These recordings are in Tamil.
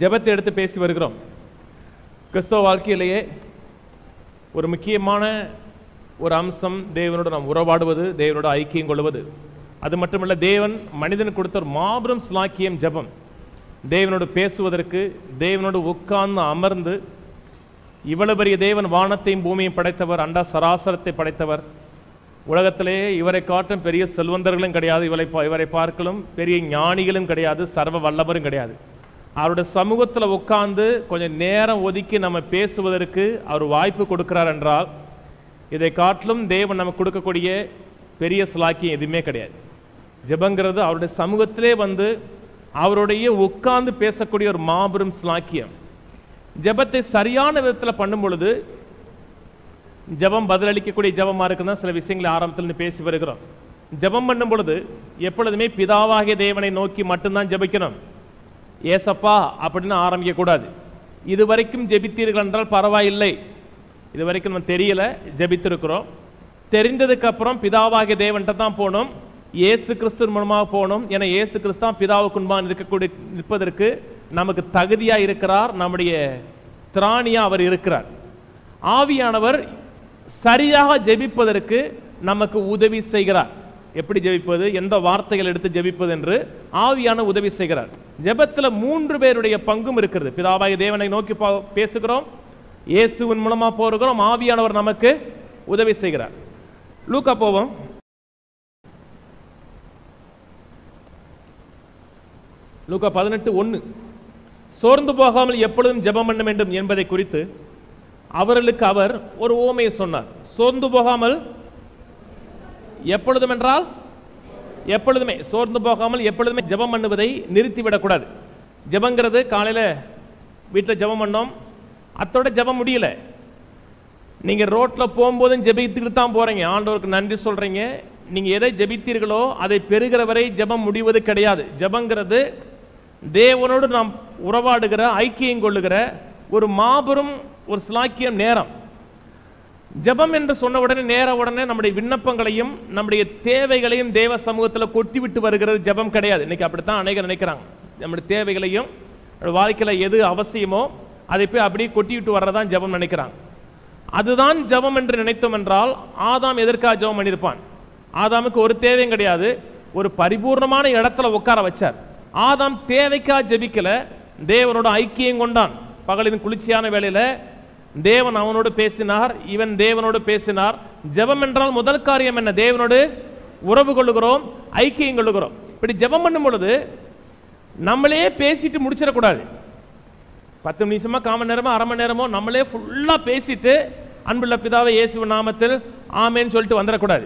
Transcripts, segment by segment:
ஜெபத்தை எடுத்து பேசி வருகிறோம் கிறிஸ்தவ வாழ்க்கையிலேயே ஒரு முக்கியமான ஒரு அம்சம் தேவனோடு நாம் உறவாடுவது தேவனோட ஐக்கியம் கொள்வது அது மட்டுமல்ல தேவன் மனிதனுக்கு கொடுத்த ஒரு மாபெரும் ஸ்லாக்கியம் ஜெபம் தேவனோடு பேசுவதற்கு தேவனோடு உட்கார்ந்து அமர்ந்து இவ்வளவு பெரிய தேவன் வானத்தையும் பூமியையும் படைத்தவர் அண்டா சராசரத்தை படைத்தவர் உலகத்திலே இவரை காட்டும் பெரிய செல்வந்தர்களும் கிடையாது இவரை பா- இவரை பார்க்கலும் பெரிய ஞானிகளும் கிடையாது சர்வ வல்லவரும் கிடையாது அவருடைய சமூகத்தில் உட்கார்ந்து கொஞ்சம் நேரம் ஒதுக்கி நம்ம பேசுவதற்கு அவர் வாய்ப்பு கொடுக்கிறார் என்றால் இதை காட்டிலும் தேவன் நமக்கு கொடுக்கக்கூடிய பெரிய சிலாக்கியம் எதுவுமே கிடையாது ஜெபங்கிறது அவருடைய சமூகத்திலே வந்து அவருடைய உட்கார்ந்து பேசக்கூடிய ஒரு மாபெரும் சிலாக்கியம் ஜெபத்தை சரியான விதத்தில் பண்ணும் பொழுது ஜெபம் பதிலளிக்கக்கூடிய ஜெபமா இருக்குன்னா சில விஷயங்களை ஆரம்பத்தில் இருந்து பேசி வருகிறோம் ஜெபம் பண்ணும் பொழுது எப்பொழுதுமே பிதாவாகிய தேவனை நோக்கி மட்டும்தான் ஜெபிக்கணும் ஏசப்பா அப்படின்னு ஆரம்பிக்க கூடாது இது வரைக்கும் ஜெபித்தீர்கள் என்றால் பரவாயில்லை இது வரைக்கும் நம்ம தெரியல ஜெபித்திருக்கிறோம் தெரிந்ததுக்கு அப்புறம் பிதாவாகிய தேவன்கிட்ட தான் போகணும் இயேசு கிறிஸ்து மூலமாக போகணும் ஏன்னா இயேசு கிறிஸ்து தான் பிதாவுக்கு முன்பாக இருக்கக்கூடிய நிற்பதற்கு நமக்கு தகுதியா இருக்கிறார் நம்முடைய திராணியா அவர் இருக்கிறார் ஆவியானவர் சரியாக ஜெபிப்பதற்கு நமக்கு உதவி செய்கிறார் எப்படி ஜெபிப்பது எந்த வார்த்தைகள் எடுத்து ஜெபிப்பது என்று ஆவியான உதவி செய்கிறார் ஜெபத்துல மூன்று பேருடைய பங்கும் இருக்கிறது பிதாவாகிய தேவனை நோக்கி பா- பேசுகிறோம் இயேசுவின் மூலமா போகிறோம் ஆவியானவர் நமக்கு உதவி செய்கிறார் லூக்கா போவோம் லூக்கா பதினெட்டு ஒன்று சோர்ந்து போகாமல் எப்பொழுதும் ஜெபம் பண்ண வேண்டும் என்பதை குறித்து அவர்களுக்கு அவர் ஒரு ஓமையை சொன்னார் சோர்ந்து போகாமல் எப்பொழுதும் என்றால் எப்பொழுதுமே சோர்ந்து போகாமல் எப்பொழுதுமே ஜெபம் பண்ணுவதை நிறுத்தி விடக்கூடாது ஜெபங்கிறது காலையில் வீட்டில் ஜெபம் பண்ணோம் அத்தோட ஜெபம் முடியல நீங்க ரோட்ல போகும்போதும் ஜெபித்துக்கிட்டு தான் போறீங்க ஆண்டவருக்கு நன்றி சொல்றீங்க நீங்க எதை ஜெபித்தீர்களோ அதை பெறுகிற வரை ஜெபம் முடிவது கிடையாது ஜெபங்கிறது தேவனோடு நாம் உறவாடுகிற ஐக்கியம் கொள்ளுகிற ஒரு மாபெரும் ஒரு சிலாக்கியம் நேரம் ஜெபம் என்று சொன்ன உடனே நேர உடனே நம்முடைய விண்ணப்பங்களையும் நம்முடைய தேவைகளையும் தேவ சமூகத்தில் கொட்டி விட்டு வருகிறது ஜெபம் கிடையாது இன்னைக்கு அப்படித்தான் அநேகர் நினைக்கிறாங்க நம்முடைய தேவைகளையும் நம்முடைய வாழ்க்கையில எது அவசியமோ அதை போய் அப்படியே கொட்டி விட்டு வர்றதான் ஜெபம் நினைக்கிறாங்க அதுதான் ஜெபம் என்று நினைத்தோம் என்றால் ஆதாம் எதற்காக ஜெபம் பண்ணியிருப்பான் ஆதாமுக்கு ஒரு தேவையும் கிடையாது ஒரு பரிபூர்ணமான இடத்துல உட்கார வச்சார் ஆதாம் தேவைக்காக ஜெபிக்கல தேவனோட ஐக்கியம் கொண்டான் பகலின் குளிர்ச்சியான வேளையில தேவன் அவனோடு பேசினார் இவன் தேவனோடு பேசினார் ஜெபம் என்றால் முதல் காரியம் என்ன தேவனோடு உறவு கொள்ளுகிறோம் ஐக்கியம் கொள்ளுகிறோம் இப்படி ஜெபம் பண்ணும் பொழுது நம்மளே பேசிட்டு முடிச்சிடக்கூடாது பத்து நிமிஷமா காமன் நேரமோ அரை மணி நேரமோ நம்மளே ஃபுல்லா பேசிட்டு அன்புள்ள பிதாவை இயேசு நாமத்தில் ஆமேன்னு சொல்லிட்டு வந்துடக்கூடாது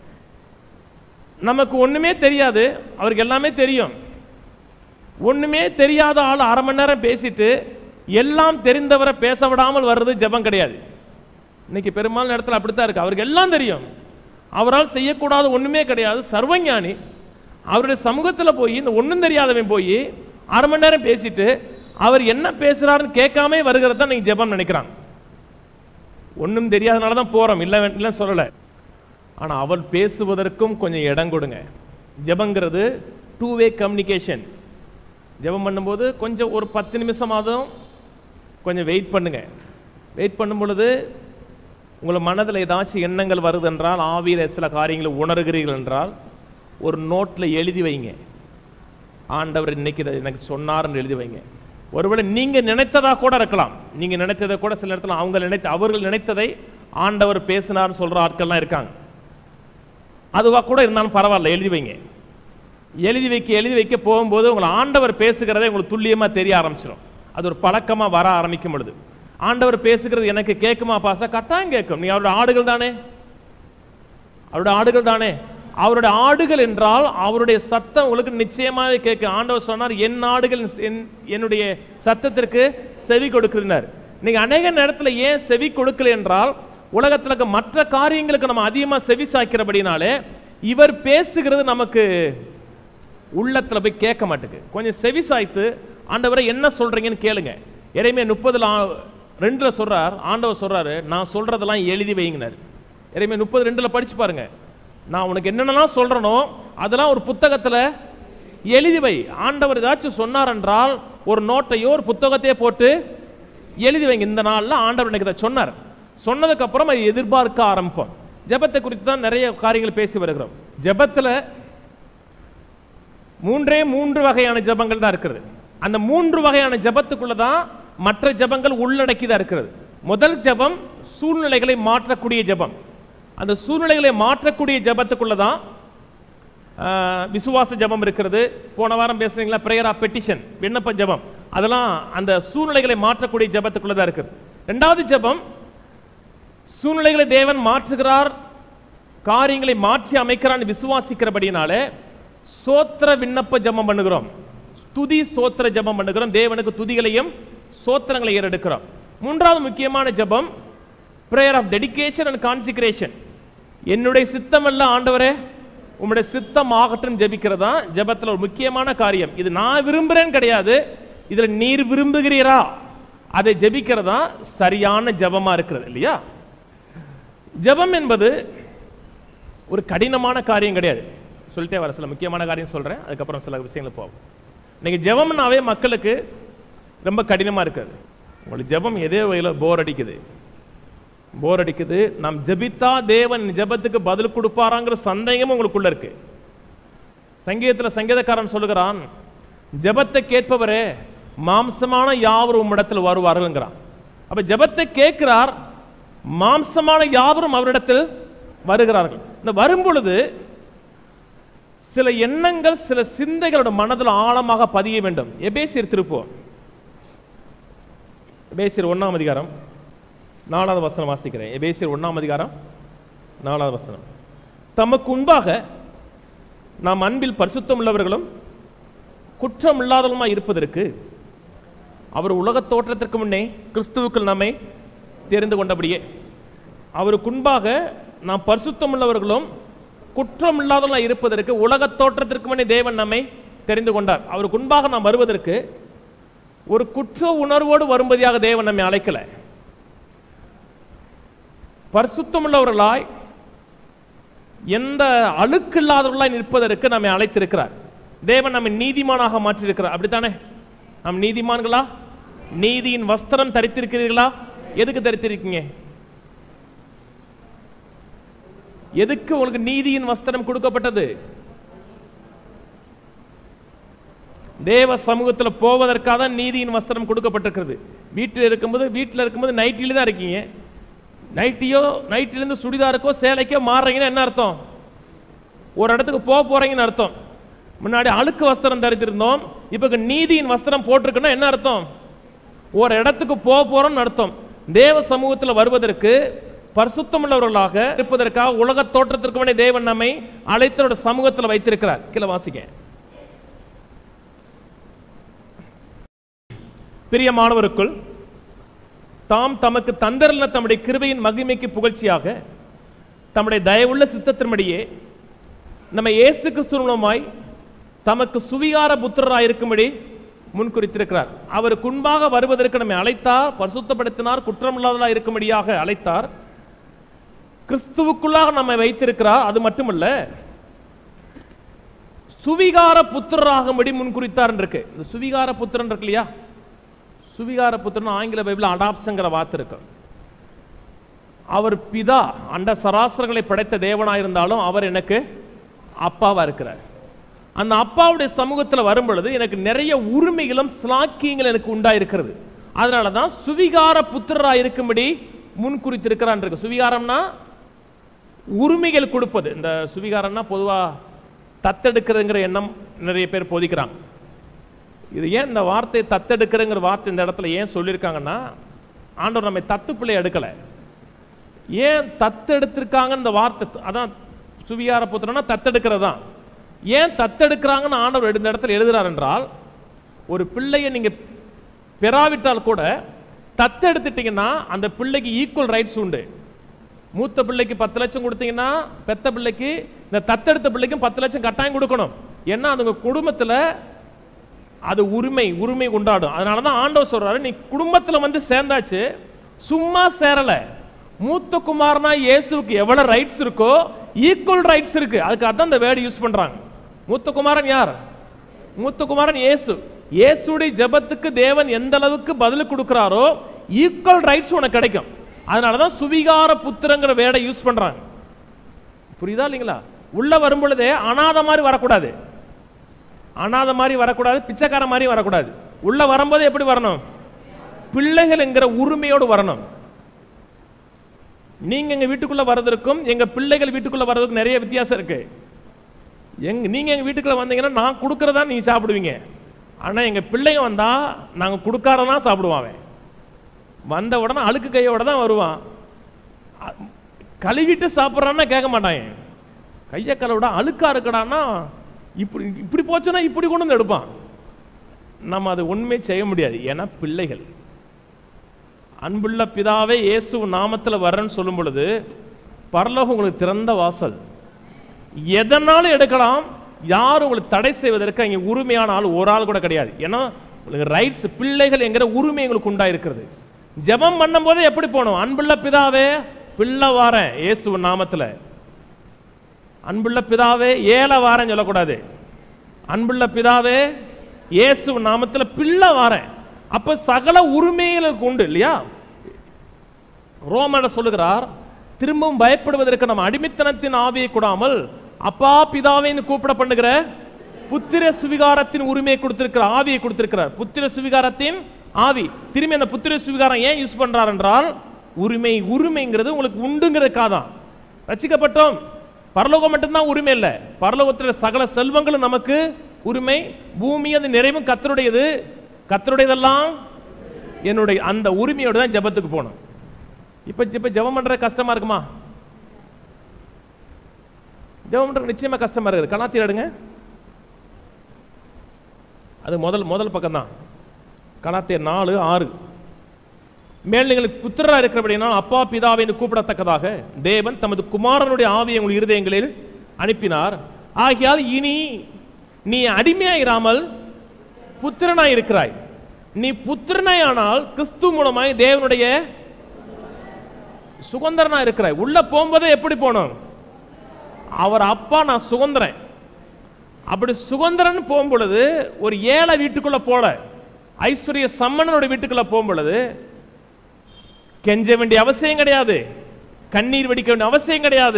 நமக்கு ஒண்ணுமே தெரியாது அவருக்கு எல்லாமே தெரியும் ஒண்ணுமே தெரியாத ஆள் அரை மணி நேரம் பேசிட்டு எல்லாம் தெரிந்தவரை பேச விடாமல் வர்றது ஜெபம் கிடையாது இன்னைக்கு பெரும்பாலான இடத்துல அப்படித்தான் இருக்கு அவருக்கு எல்லாம் தெரியும் அவரால் செய்யக்கூடாத ஒண்ணுமே கிடையாது சர்வஞானி அவருடைய சமூகத்துல போய் இந்த ஒண்ணும் தெரியாதவன் போய் அரை மணி நேரம் பேசிட்டு அவர் என்ன பேசுறாருன்னு கேட்காம வருகிறது தான் நீங்க ஜெபம் நினைக்கிறாங்க ஒண்ணும் தெரியாதனால தான் போறோம் இல்லை இல்லை சொல்லலை ஆனா அவர் பேசுவதற்கும் கொஞ்சம் இடம் கொடுங்க ஜெபங்கிறது டூ வே கம்யூனிகேஷன் ஜெபம் பண்ணும்போது கொஞ்சம் ஒரு பத்து நிமிஷமாதும் கொஞ்சம் வெயிட் பண்ணுங்க வெயிட் பண்ணும் பொழுது உங்கள் மனதில் ஏதாச்சும் எண்ணங்கள் வருது என்றால் ஆவியில் சில காரியங்களை உணர்கிறீர்கள் என்றால் ஒரு நோட்டில் எழுதி வைங்க ஆண்டவர் இன்னைக்கு இதை எனக்கு சொன்னார்னு எழுதி வைங்க ஒருவேளை நீங்க நினைத்ததா கூட இருக்கலாம் நீங்க நினைத்ததை கூட சில இடத்துல அவங்க நினைத்த அவர்கள் நினைத்ததை ஆண்டவர் பேசினார்னு சொல்ற ஆட்கள்லாம் இருக்காங்க அதுவா கூட இருந்தாலும் பரவாயில்ல எழுதி வைங்க எழுதி வைக்க எழுதி வைக்க போகும்போது உங்களை ஆண்டவர் பேசுகிறதே உங்களுக்கு துல்லியமா தெரிய ஆரம்பிச்சிடும் அது ஒரு பழக்கமா வர ஆரம்பிக்கும் பொழுது ஆண்டவர் பேசுகிறது எனக்கு கேட்குமா பாசா கட்டாயம் கேட்கும் நீ அவரோட ஆடுகள் தானே அவருடைய ஆடுகள் தானே அவருடைய ஆடுகள் என்றால் அவருடைய சத்தம் உங்களுக்கு நிச்சயமாவே கேட்கும் ஆண்டவர் சொன்னார் என் ஆடுகள் என்- என்னுடைய சத்தத்திற்கு செவி கொடுக்கிறார் நீங்க அநேக நேரத்துல ஏன் செவி கொடுக்கல என்றால் உலகத்துல இருக்க மற்ற காரியங்களுக்கு நம்ம அதிகமா செவி சாய்க்கிறபடினாலே இவர் பேசுகிறது நமக்கு உள்ளத்துல போய் கேட்க மாட்டேங்குது கொஞ்சம் செவி சாய்த்து ஆண்டவரை என்ன சொல்றீங்கன்னு கேளுங்க இறைமே முப்பதுல ரெண்டுல சொல்றார் ஆண்டவர் சொல்றாரு நான் சொல்றதெல்லாம் எழுதி வைங்கினார் இறைமே முப்பது ரெண்டுல படிச்சு பாருங்க நான் உனக்கு என்னென்னலாம் சொல்றேனோ அதெல்லாம் ஒரு புத்தகத்துல எழுதி வை ஆண்டவர் ஏதாச்சும் சொன்னார் என்றால் ஒரு நோட்டையோ ஒரு புத்தகத்தையோ போட்டு எழுதி வைங்க இந்த நாள்ல ஆண்டவர் எனக்கு இதை சொன்னார் சொன்னதுக்கு அப்புறம் அதை எதிர்பார்க்க ஆரம்பிப்போம் ஜெபத்தை குறித்து தான் நிறைய காரியங்கள் பேசி வருகிறோம் ஜெபத்துல மூன்றே மூன்று வகையான ஜெபங்கள் தான் இருக்கிறது அந்த மூன்று வகையான ஜெபத்துக்குள்ள தான் மற்ற ஜெபங்கள் உள்ளடக்கி தான் இருக்கிறது முதல் ஜெபம் சூழ்நிலைகளை மாற்றக்கூடிய ஜெபம் அந்த சூழ்நிலைகளை மாற்றக்கூடிய ஜெபத்துக்குள்ள தான் ஆஹ், விசுவாச ஜெபம் இருக்கிறது போன வாரம் பேசுறீங்களா பிரேயர் ஆஃப் பெட்டிஷன் விண்ணப்ப ஜெபம் அதெல்லாம் அந்த சூழ்நிலைகளை மாற்றக்கூடிய ஜெபத்துக்குள்ள தான் இருக்குது ரெண்டாவது ஜெபம் சூழ்நிலைகளை தேவன் மாற்றுகிறார் காரியங்களை மாற்றி அமைக்கிறான்னு விசுவாசிக்கிறபடினாலே ஸ்தோத்திர விண்ணப்ப ஜெபம் பண்ணுகிறோம் துதி ஸ்தோத்திர ஜெபம் பண்ணுகிறோம் தேவனுக்கு துதிகளையும் ஸ்தோத்திரங்களை ஏறெடுக்கிறோம் மூன்றாவது முக்கியமான ஜெபம் prayer of dedication and consecration என்னுடைய சித்தம் அல்ல ஆண்டவரே உம்முடைய சித்தம் ஆகட்டும் ஜெபிக்கிறதா ஜெபத்துல ஒரு முக்கியமான காரியம் இது நான் விரும்புறேன் கிடையாது இதுல நீர் விரும்புகிறீரா அதை ஜெபிக்கிறதா சரியான ஜெபமா இருக்கிறது இல்லையா ஜெபம் என்பது ஒரு கடினமான காரியம் கிடையாது சொல்லிட்டே வர சில முக்கியமான காரியம் சொல்றேன் அதுக்கப்புறம் சில விஷயங்கள் போவோம் இன்னைக்கு ஜெபம்னாவே மக்களுக்கு ரொம்ப கடினமா இருக்காது உங்களுக்கு ஜெபம் எதே வகையில் போர் அடிக்குது போர் அடிக்குது நாம் ஜெபித்தா தேவன் ஜெபத்துக்கு பதில் கொடுப்பாராங்கிற சந்தேகமும் உங்களுக்குள்ள இருக்கு சங்கீதத்துல சங்கீதக்காரன் சொல்லுகிறான் ஜெபத்தை கேட்பவரே மாம்சமான யாவரும் உம்மிடத்தில் வருவார்கள்ங்கிறான் அப்ப ஜெபத்தை கேட்கிறார் மாம்சமான யாவரும் அவரிடத்தில் வருகிறார்கள் இந்த வரும் பொழுது சில எண்ணங்கள் சில சிந்தைகளோட மனதில் ஆழமாக பதிய வேண்டும் எபேசியர் திருப்போம் எபேசியர் ஒண்ணாம் அதிகாரம் நாலாவது வசனம் வாசிக்கிறேன் எபேசியர் ஒண்ணாம் அதிகாரம் நாலாவது வசனம் தமக்கு முன்பாக நாம் அன்பில் பரிசுத்தம் உள்ளவர்களும் குற்றம் இல்லாதவருமாய் இருப்பதற்கு அவர் உலகத் தோற்றத்திற்கு முன்னே கிறிஸ்துவுக்குள் நம்மை தெரிந்து கொண்டபடியே அவருக்கு முன்பாக நாம் பரிசுத்தம் உள்ளவர்களும் குற்றம் இல்லாதவர்களாய் இருப்பதற்கு உலகத் தோற்றத்திற்கு முன்னே தேவன் நம்மை தெரிந்து கொண்டார் அவருக்கு முன்பாக நாம் வருவதற்கு ஒரு குற்ற உணர்வோடு வரும்படியாக தேவன் நம்மை அழைக்கல பரிசுத்தமுள்ளவர்களாய் எந்த அழுக்கு இல்லாதவர்களாய் நிற்பதற்கு நம்மை அழைத்திருக்கிறார் தேவன் நம்மை நீதிமானாக மாற்றியிருக்கிறார் அப்படித்தானே நாம் நீதிமான்களா நீதியின் வஸ்திரம் தரித்திருக்கிறீர்களா எதுக்கு தரித்திருக்கீங்க எதுக்கு உங்களுக்கு நீதியின் வஸ்திரம் கொடுக்கப்பட்டது தேவ சமூகத்துல போவதற்காக தான் நீதியின் வஸ்திரம் கொடுக்கப்பட்டிருக்கிறது வீட்டில் இருக்கும்போது வீட்டில் இருக்கும்போது நைட்டில தான் இருக்கீங்க நைட்டியோ நைட்டிலேருந்து சுடிதாருக்கோ சேலைக்கோ மாறுறீங்கன்னா என்ன அர்த்தம் ஒரு இடத்துக்கு போக போறீங்கன்னு அர்த்தம் முன்னாடி அழுக்கு வஸ்திரம் தரித்திருந்தோம் இப்போ நீதியின் வஸ்திரம் போட்டிருக்குன்னா என்ன அர்த்தம் ஒரு இடத்துக்கு போக போறோம்னு அர்த்தம் தேவ சமூகத்தில் வருவதற்கு பரிசுத்தமுள்ளவர்களாக இருப்பதற்காக உலக தோற்றத்திற்கு முன்னே தேவன் நம்மை அழைத்தோட சமூகத்தில் வைத்திருக்கிறார் கீழே வாசிக்க பிரியமானவருக்குள் தாம் தமக்கு தந்தரல தம்முடைய கிருபையின் மகிமைக்கு புகழ்ச்சியாக தம்முடைய தயவுள்ள சித்தத்தின்படியே நம்ம இயேசு கிறிஸ்து மூலமாய் தமக்கு சுவிகார புத்திரராய் இருக்கும்படி முன்குறித்திருக்கிறார் அவருக்கு முன்பாக வருவதற்கு நம்மை அழைத்தார் பரிசுத்தப்படுத்தினார் குற்றமில்லாதவர்களாய் இருக்கும்படியாக அழைத்தார் கிறிஸ்துவுக்குள்ளாக நம்மை வைத்திருக்கிறார் அது மட்டுமல்ல சுவிகார புத்திரராகும்படி முன்குறித்தார் இருக்கு இந்த சுவிகார புத்திரன் இருக்கு இல்லையா சுவிகார புத்திரன் ஆங்கில பைபிள் அடாப்ஷங்கிற வார்த்தை இருக்கு அவர் பிதா அண்ட சராசரங்களை படைத்த தேவனாயிருந்தாலும் அவர் எனக்கு அப்பாவா இருக்கிறார் அந்த அப்பாவுடைய சமூகத்தில் வரும் பொழுது எனக்கு நிறைய உரிமைகளும் ஸ்லாக்கியங்கள் எனக்கு உண்டாயிருக்கிறது அதனால தான் சுவிகார புத்திரராக இருக்கும்படி முன் குறித்திருக்கிறான் இருக்கு சுவிகாரம்னா உரிமைகள் கொடுப்பது இந்த சுவிகாரம்னா பொதுவா தத்தெடுக்கிறதுங்கிற எண்ணம் நிறைய பேர் போதிக்கிறாங்க இது ஏன் இந்த வார்த்தை தத்தெடுக்கிறங்கிற வார்த்தை இந்த இடத்துல ஏன் சொல்லியிருக்காங்கன்னா ஆண்டவர் நம்மை தத்து பிள்ளை எடுக்கலை ஏன் தத்தெடுத்திருக்காங்கன்னு இந்த வார்த்தை அதான் சுவிகார புத்திரனா தத்தெடுக்கிறது தான் ஏன் தத்தெடுக்கிறாங்கன்னு ஆண்டவர் இந்த இடத்துல எழுதுறார் என்றால் ஒரு பிள்ளையை நீங்க பெறாவிட்டால் கூட தத்தெடுத்துட்டீங்கன்னா அந்த பிள்ளைக்கு ஈக்குவல் ரைட்ஸ் உண்டு மூத்த பிள்ளைக்கு பத்து லட்சம் கொடுத்தீங்கன்னா பெத்த பிள்ளைக்கு இந்த தத்தெடுத்த பிள்ளைக்கும் பத்து லட்சம் கட்டாயம் கொடுக்கணும் ஏன்னா அதுங்க குடும்பத்துல அது உரிமை உரிமை கொண்டாடும் அதனால தான் ஆண்டவர் சொல்றாரு நீ குடும்பத்துல வந்து சேர்ந்தாச்சு சும்மா சேரல மூத்த குமாரனா இயேசுவுக்கு எவ்வளவு ரைட்ஸ் இருக்கோ ஈக்குவல் ரைட்ஸ் இருக்கு அதுக்கு அதான் இந்த வேர்டு யூஸ் பண்றாங்க மூத்த குமாரன் யார் மூத்த குமாரன் இயேசு இயேசுடைய ஜெபத்துக்கு தேவன் எந்த அளவுக்கு பதில் கொடுக்கிறாரோ ஈக்குவல் ரைட்ஸ் உனக்கு கிடைக்கும் அதனால தான் சுவிகார புத்திரங்கிற வேடை யூஸ் பண்றாங்க புரியுதா இல்லைங்களா உள்ள வரும் பொழுதே அனாதை மாதிரி வரக்கூடாது அனாதை மாதிரி வரக்கூடாது பிச்சைக்கார மாதிரி வரக்கூடாது உள்ள வரும்போது எப்படி வரணும் பிள்ளைகள் என்கிற உரிமையோடு வரணும் நீங்க எங்க வீட்டுக்குள்ள வர்றதற்கும் எங்க பிள்ளைகள் வீட்டுக்குள்ள வர்றதுக்கும் நிறைய வித்தியாசம் இருக்கு எங்க நீங்க எங்க வீட்டுக்குள்ள வந்தீங்கன்னா நான் கொடுக்கறதா நீங்க சாப்பிடுவீங்க ஆனா எங்க பிள்ளைங்க வந்தா நாங்க கொடுக்காரதான் சாப்பிடுவான் அவன். வந்த உடனே அழுக்கு கையோட தான் வருவான் அ- கழுவிட்டு சாப்பிட்றான்னா கேட்க மாட்டான் கையை கழுவிட அழுக்கா இருக்கடான்னா இப்படி இப்படி போச்சுன்னா இப்படி கொண்டு வந்து எடுப்பான் நம்ம அது உண்மை செய்ய முடியாது ஏன்னா பிள்ளைகள் அன்புள்ள பிதாவே இயேசு நாமத்தில் வர்றேன்னு சொல்லும் பொழுது பரலோகம் உங்களுக்கு திறந்த வாசல் எதனாலும் எடுக்கலாம் யாரும் உங்களுக்கு தடை செய்வதற்கு அங்கே உரிமையான ஆள் ஒரு ஆள் கூட கிடையாது ஏன்னா உங்களுக்கு ரைட்ஸ் பிள்ளைகள் என்கிற உரிமை உங்களுக்கு உண்டாயிருக்கிறது ஜெபம் பண்ணும்போது எப்படி போகணும் அன்புள்ள பிதாவே பிள்ளை வாரேன் இயேசு நாமத்தில் அன்புள்ள பிதாவே ஏழை வாரேன்னு சொல்லக்கூடாது அன்புள்ள பிதாவே இயேசு நாமத்தில் பிள்ளை வாரேன் அப்ப சகல உரிமைகளுக்கு உண்டு இல்லையா ரோமர் சொல்லுகிறார் திரும்பவும் பயப்படுவதற்கு நம்ம அடிமைத்தனத்தின் ஆவியை கூடாமல் அப்பா பிதாவேன்னு கூப்பிட பண்ணுகிற புத்திர சுவிகாரத்தின் உரிமையை கொடுத்திருக்கிற ஆவியை கொடுத்திருக்கிறார் புத்திர சுவிகாரத்தின் ஆவி திரும்பி அந்த புத்திர சுவிகாரம் ஏன் யூஸ் பண்றார் என்றால் உரிமை உரிமைங்கிறது உங்களுக்கு உண்டுங்கிறதுக்காக தான் ரசிக்கப்பட்டோம் பரலோகம் மட்டும்தான் உரிமை இல்லை பரலோகத்தில் சகல செல்வங்களும் நமக்கு உரிமை பூமி அது நிறைவும் கத்தருடையது கத்தருடையதெல்லாம் என்னுடைய அந்த உரிமையோட தான் ஜெபத்துக்கு போகணும் இப்ப இப்ப ஜெபம் பண்றது கஷ்டமா இருக்குமா ஜெபம் பண்றது நிச்சயமா கஷ்டமா இருக்குது கணாத்திர எடுங்க அது முதல் முதல் பக்கம் தான் கணாத்தியர் நாலு ஆறு மேல் நீங்கள் புத்திரரா இருக்கிறபடினால் அப்பா பிதாவை என்று கூப்பிடத்தக்கதாக தேவன் தமது குமாரனுடைய ஆவியை உங்கள் இருதயங்களில் அனுப்பினார் ஆகையால் இனி நீ அடிமையாயிராமல் புத்திரனாய் இருக்கிறாய் நீ புத்திரனாய் ஆனால் கிறிஸ்து மூலமாய் தேவனுடைய சுதந்திரனா இருக்கிறாய் உள்ள போகும்போதே எப்படி போகணும் அவர் அப்பா நான் சுதந்திரன் அப்படி சுதந்திரன் போகும் பொழுது ஒரு ஏழை வீட்டுக்குள்ள போல ஐஸ்வர்ய சம்மனனுடைய வீட்டுக்குள்ள போகும் பொழுது கெஞ்ச வேண்டிய அவசியம் கிடையாது கண்ணீர் வடிக்க வேண்டிய அவசியம் கிடையாது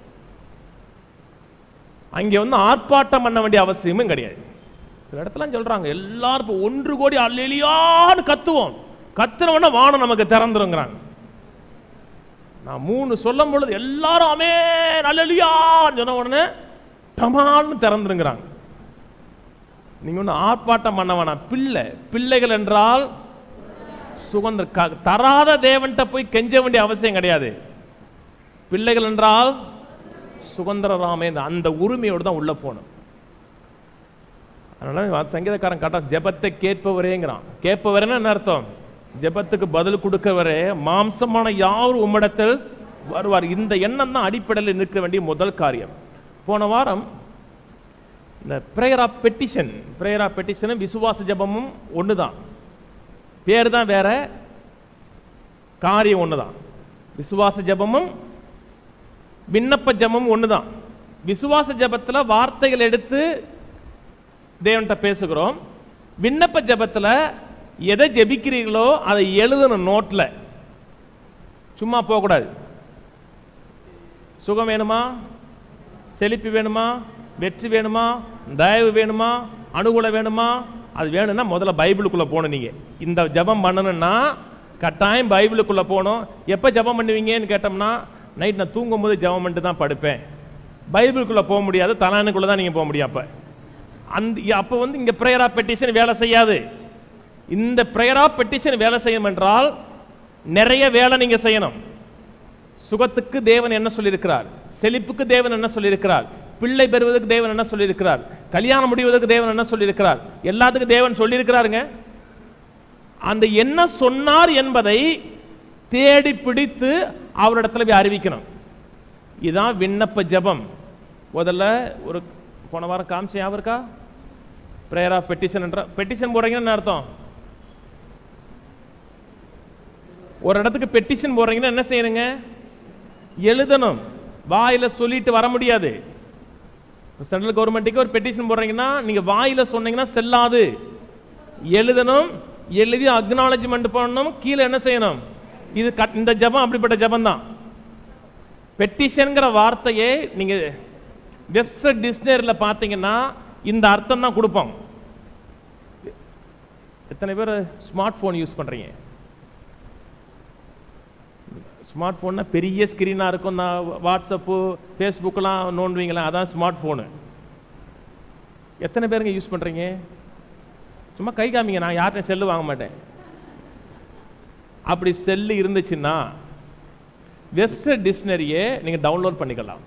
அங்கே வந்து ஆர்ப்பாட்டம் பண்ண வேண்டிய அவசியமும் கிடையாது சில இடத்துல சொல்றாங்க எல்லாரும் இப்ப ஒன்று கோடி அல்லேலியான்னு கத்துவோம் கத்துனவொடனே வானம் நமக்கு திறந்துருங்கிறாங்க நான் மூணு சொல்லும் பொழுது எல்லாரும் அமே நல்லலியான்னு சொன்ன உடனே டமால்னு திறந்துருங்கிறாங்க நீங்க ஒன்று ஆர்ப்பாட்டம் பண்ண வேணாம் பிள்ளை பிள்ளைகள் என்றால் சுகந்திர க- தராத தேவன்கிட்ட போய் கெஞ்ச வேண்டிய அவசியம் கிடையாது பிள்ளைகள் என்றால் சுதந்திரராமே அந்த உரிமையோடு தான் உள்ள போகணும் அதனால சங்கீதக்காரன் காட்ட ஜெபத்தை கேட்பவரேங்கிறான் கேட்பவரேன்னு என்ன அர்த்தம் ஜெபத்துக்கு பதில் கொடுக்கவரே மாம்சமான யாரும் உம்மிடத்தில் வருவார் இந்த எண்ணம் தான் அடிப்படையில் நிற்க வேண்டிய முதல் காரியம் போன வாரம் இந்த prayer of petition prayer of பெட்டிஷனும் விசுவாச ஜெபமும் ஒன்று தான் பேர் தான் வேற காரியம் ஒன்று தான் விசுவாச ஜெபமும் விண்ணப்ப ஜெபமும் ஒன்று தான் விசுவாச ஜெபத்தில் வார்த்தைகள் எடுத்து தேவன்கிட்ட பேசுகிறோம் விண்ணப்ப ஜெபத்தில் எதை ஜெபிக்கிறீர்களோ அதை எழுதணும் நோட்டில் சும்மா போகக்கூடாது சுகம் வேணுமா செழிப்பு வேணுமா வெற்றி வேணுமா தயவு வேணுமா அனுகூலம் வேணுமா அது வேணும்னா முதல்ல பைபிளுக்குள்ள போகணும் நீங்க இந்த ஜெபம் பண்ணணும்னா கட்டாயம் பைபிளுக்குள்ள போகணும் எப்போ ஜெபம் பண்ணுவீங்கன்னு கேட்டோம்னா நைட் நான் தூங்கும்போது ஜெபம் பண்ணிட்டு தான் படுப்பேன் பைபிளுக்குள்ள போக முடியாது தலானுக்குள்ள தான் நீங்க போக முடியும் அப்ப அந்த அப்போ வந்து இங்க பிரேயர் ஆஃப் பெட்டிஷன் வேலை செய்யாது இந்த பிரேயர் ஆஃப் பெட்டிஷன் வேலை செய்யும் என்றால் நிறைய வேலை நீங்க செய்யணும் சுகத்துக்கு தேவன் என்ன சொல்லியிருக்கிறார் செழிப்புக்கு தேவன் என்ன சொல்லியிருக்கிறார் பிள்ளை பெறுவதற்கு தேவன் என்ன சொல்லியிருக்கிறார் கல்யாணம் முடிவதற்கு தேவன் என்ன சொல்லியிருக்கிறார் எல்லாத்துக்கும் தேவன் சொல்லியிருக்கிறாருங்க அந்த என்ன சொன்னார் என்பதை தேடி பிடித்து அவரிடத்துல போய் அறிவிக்கணும் இதுதான் விண்ணப்ப ஜெபம் முதல்ல ஒரு போன வாரம் காமிச்ச ஞாபகம் இருக்கா பிரேயர் ஆஃப் பெட்டிஷன் என்ற பெட்டிஷன் போடுறீங்கன்னு என்ன அர்த்தம் ஒரு இடத்துக்கு பெட்டிஷன் போடுறீங்கன்னா என்ன செய்யணுங்க எழுதணும் வாயில சொல்லிட்டு வர முடியாது சென்ட்ரல் கவர்மெண்ட்டுக்கு ஒரு பெட்டிஷன் போடுறீங்கன்னா நீங்க வாயில சொன்னீங்கன்னா செல்லாது எழுதணும் எழுதி அக்னாலஜ்மெண்ட் பண்ணணும் கீழே என்ன செய்யணும் இது கட்- இந்த ஜெபம் அப்படிப்பட்ட ஜெபம் தான் பெட்டிஷன்ங்கிற வார்த்தையே நீங்க வெப்சைட் டிக்ஷனரியில் பார்த்தீங்கன்னா இந்த அர்த்தம் தான் கொடுப்போம் எத்தனை பேர் ஸ்மார்ட் ஃபோன் யூஸ் பண்றீங்க ஸ்மார்ட் ஃபோன்னா பெரிய ஸ்க்ரீனாக இருக்கும் நான் வாட்ஸ்அப்பு ஃபேஸ்புக்கெலாம் நோண்டுவீங்களா அதான் ஸ்மார்ட் ஃபோனு எத்தனை பேருங்க யூஸ் பண்ணுறீங்க சும்மா கை காமிங்க நான் யார்கிட்ட செல்லு வாங்க மாட்டேன் அப்படி செல்லு இருந்துச்சுன்னா வெப்சைட் டிக்ஷனரியை நீங்கள் டவுன்லோட் பண்ணிக்கலாம்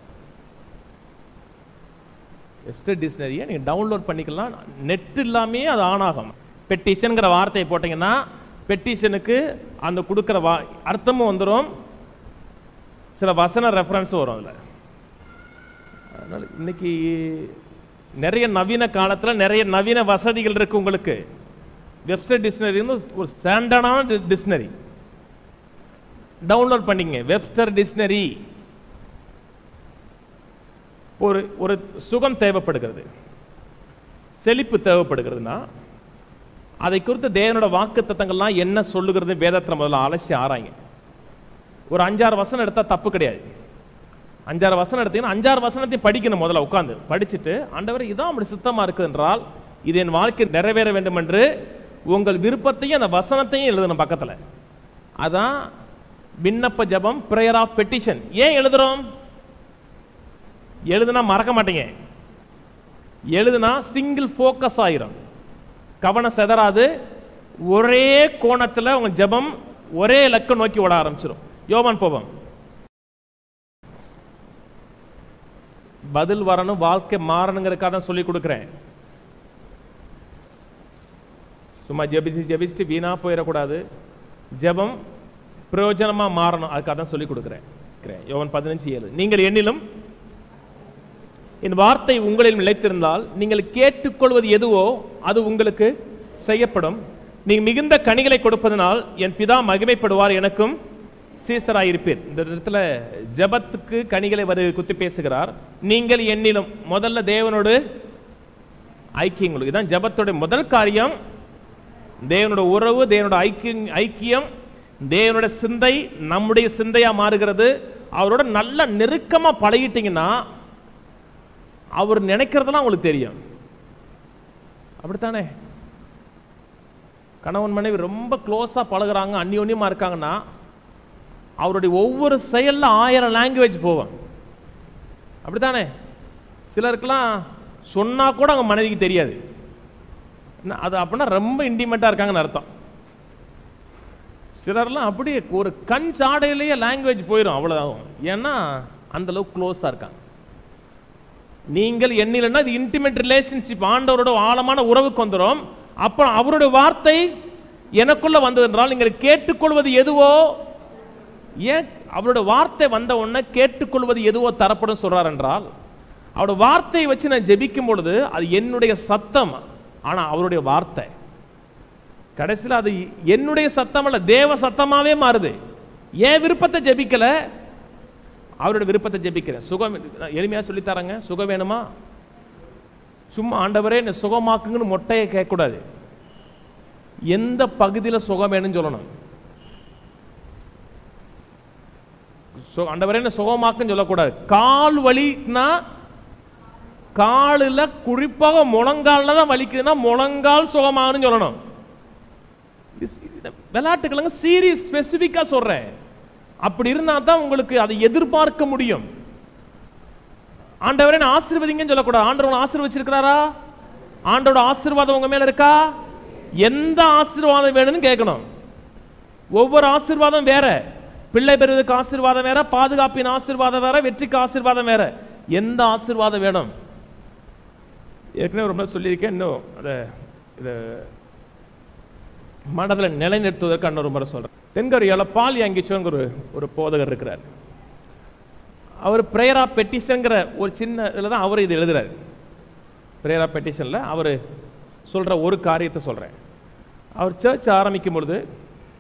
வெப்சைட் டிக்ஷனரியை நீங்கள் டவுன்லோட் பண்ணிக்கலாம் நெட் இல்லாமே அது ஆன் ஆகும் பெட்டிஷனுங்கிற வார்த்தையை போட்டிங்கன்னா பெட்டிஷனுக்கு அந்த கொடுக்குற வா அர்த்தமும் வந்துடும் சில வசன ரெஃபரன்ஸும் வரும் அதில் அதனால் இன்னைக்கு நிறைய நவீன காலத்தில் நிறைய நவீன வசதிகள் இருக்கு உங்களுக்கு வெப்சைட் டிக்ஷனரி ஒரு ஸ்டாண்டர்டான டிக்ஷனரி டவுன்லோட் பண்ணிங்க வெப்ஸ்டர் டிக்ஷனரி ஒரு ஒரு சுகம் தேவைப்படுகிறது செழிப்பு தேவைப்படுகிறதுனா அதை குறித்து தேவனோட வாக்கு தத்தங்கள்லாம் என்ன சொல்லுகிறது வேதத்தில் முதல்ல அலசி ஆராய்ங்க ஒரு அஞ்சாறு வசனம் எடுத்தா தப்பு கிடையாது அஞ்சாறு வசனம் எடுத்தீங்கன்னா அஞ்சாறு வசனத்தையும் படிக்கணும் முதல்ல உட்காந்து படிச்சுட்டு ஆண்டவரே இதான் அப்படி சித்தமா இருக்குது என்றால் இது என் வாழ்க்கை நிறைவேற வேண்டும் என்று உங்கள் விருப்பத்தையும் அந்த வசனத்தையும் எழுதணும் பக்கத்துல அதான் விண்ணப்ப ஜெபம் பிரேயர் ஆஃப் பெட்டிஷன் ஏன் எழுதுறோம் எழுதுனா மறக்க மாட்டீங்க எழுதுனா சிங்கிள் ஃபோக்கஸ் ஆயிரும் கவனம் செதறாது ஒரே கோணத்துல உங்க ஜெபம் ஒரே இலக்கை நோக்கி ஓட ஆரம்பிச்சிடும் யோவான் போவோம் பதில் வரணும் வாழ்க்கை மாறணுங்கிறதுக்காக தான் சொல்லி கொடுக்குறேன் சும்மா ஜெபிச்சு ஜெபிச்சுட்டு வீணா போயிடக்கூடாது ஜெபம் பிரயோஜனமா மாறணும் அதுக்காக தான் சொல்லி கொடுக்குறேன் யோவன் பதினஞ்சு ஏழு நீங்கள் என்னிலும் என் வார்த்தை உங்களில் நிலைத்திருந்தால் நீங்கள் கேட்டுக்கொள்வது எதுவோ அது உங்களுக்கு செய்யப்படும் நீங்கள் மிகுந்த கனிகளை கொடுப்பதனால் என் பிதா மகிமைப்படுவார் எனக்கும் சீசராயிருப்பீர் இந்த இடத்துல ஜெபத்துக்கு கனிகளை வரு குத்தி பேசுகிறார் நீங்கள் என்னிலும் முதல்ல தேவனோடு ஐக்கியம் உங்களுக்கு இதான் ஜெபத்தோட முதல் காரியம் தேவனோட உறவு தேவனோட ஐக்கியம் ஐக்கியம் தேவனோட சிந்தை நம்முடைய சிந்தையா மாறுகிறது அவரோட நல்ல நெருக்கமா பழகிட்டீங்கன்னா அவர் நினைக்கிறதெல்லாம் உங்களுக்கு தெரியும் அப்படித்தானே கணவன் மனைவி ரொம்ப க்ளோஸா பழகுறாங்க அந்யோன்யமா இருக்காங்கன்னா அவருடைய ஒவ்வொரு செயல்ல ஆயிரம் லாங்குவேஜ் போகும் அப்படித்தானே சிலருக்கெல்லாம் சொன்னா கூட அவங்க மனைவிக்கு தெரியாது என்ன, அது அப்படின்னா ரொம்ப இன்டிமேட்டா இருக்காங்கன்னு அர்த்தம் சிலர்லாம் அப்படியே ஒரு கண் சாடையிலேயே லாங்குவேஜ் போயிடும் அவ்வளவுதான் ஏன்னா அந்த அளவுக்கு க்ளோஸா இருக்காங்க நீங்கள் எண்ணிலன்னா இது இன்டிமேட் ரிலேஷன்ஷிப் ஆண்டவரோட ஆழமான உறவுக்கு வந்துடும் அப்புறம் அவருடைய வார்த்தை எனக்குள்ள வந்தது என்றால் நீங்கள் கேட்டுக்கொள்வது எதுவோ ஏன் அவருடைய வார்த்தை வந்த உடனே கேட்டுக்கொள்வது எதுவோ தரப்படும் சொல்றார் என்றால் அவருடைய வார்த்தையை வச்சு நான் ஜெபிக்கும் பொழுது அது என்னுடைய சத்தம் ஆனா அவருடைய வார்த்தை கடைசியில் அது என்னுடைய சத்தம் அல்ல தேவ சத்தமாவே மாறுது ஏன் விருப்பத்தை ஜெபிக்கல அவரோட விருப்பத்தை ஜெபிக்கிறேன் சுகம் எளிமையா சொல்லித் தராங்க சுகம் வேணுமா சும்மா ஆண்டவரே என்னை சுகமாக்குங்கன்னு மொட்டையை கேட்கக்கூடாது எந்த பகுதியில சுகம் வேணும்னு சொல்லணும் சு- ஆண்டவரே என்ன சுகமாக்குன்னு சொல்லக்கூடாது கால் வலினா காலில் குறிப்பாக முழங்காலில் தான் வலிக்குதுன்னா முழங்கால் சுகமாகணும்னு சொல்லணும் இது- இது விளையாட்டுக்களுங்க சீரியஸ் ஸ்பெசிஃபிக்காக சொல்றேன் அப்படி இருந்தா தான் உங்களுக்கு அதை எதிர்பார்க்க முடியும் ஆண்டவரே நான் ஆசீர்வதிங்கன்னு சொல்லக்கூடாது ஆண்டவர் உங்களை ஆசீர்வச்சிருக்கிறாரா ஆண்டோட ஆசீர்வாதம் உங்க மேல இருக்கா எந்த ஆசீர்வாதம் வேணும்னு கேட்கணும் ஒவ்வொரு ஆசீர்வாதம் வேற பிள்ளை பெறுவதற்கு ஆசீர்வாதம் வேற பாதுகாப்பின் ஆசீர்வாதம் வேற வெற்றிக்கு ஆசீர்வாதம் வேற எந்த ஆசீர்வாதம் வேணும் ஏற்கனவே ரொம்ப சொல்லியிருக்கேன் இன்னும் அதை இதை மனதில் நிலைநிறுத்துவதற்கு இன்னொரு முறை சொல்றேன் தென்கொரியால பால் யாங்கிச்சோங்க ஒரு ஒரு போதகர் இருக்கிறார் அவர் பிரேயரா பெட்டிஷன்ங்கிற ஒரு சின்ன இதில் தான் அவர் இது எழுதுறாரு பிரேயரா பெட்டிஷனில் அவர் சொல்ற ஒரு காரியத்தை சொல்றேன் அவர் சர்ச் ஆரம்பிக்கும் பொழுது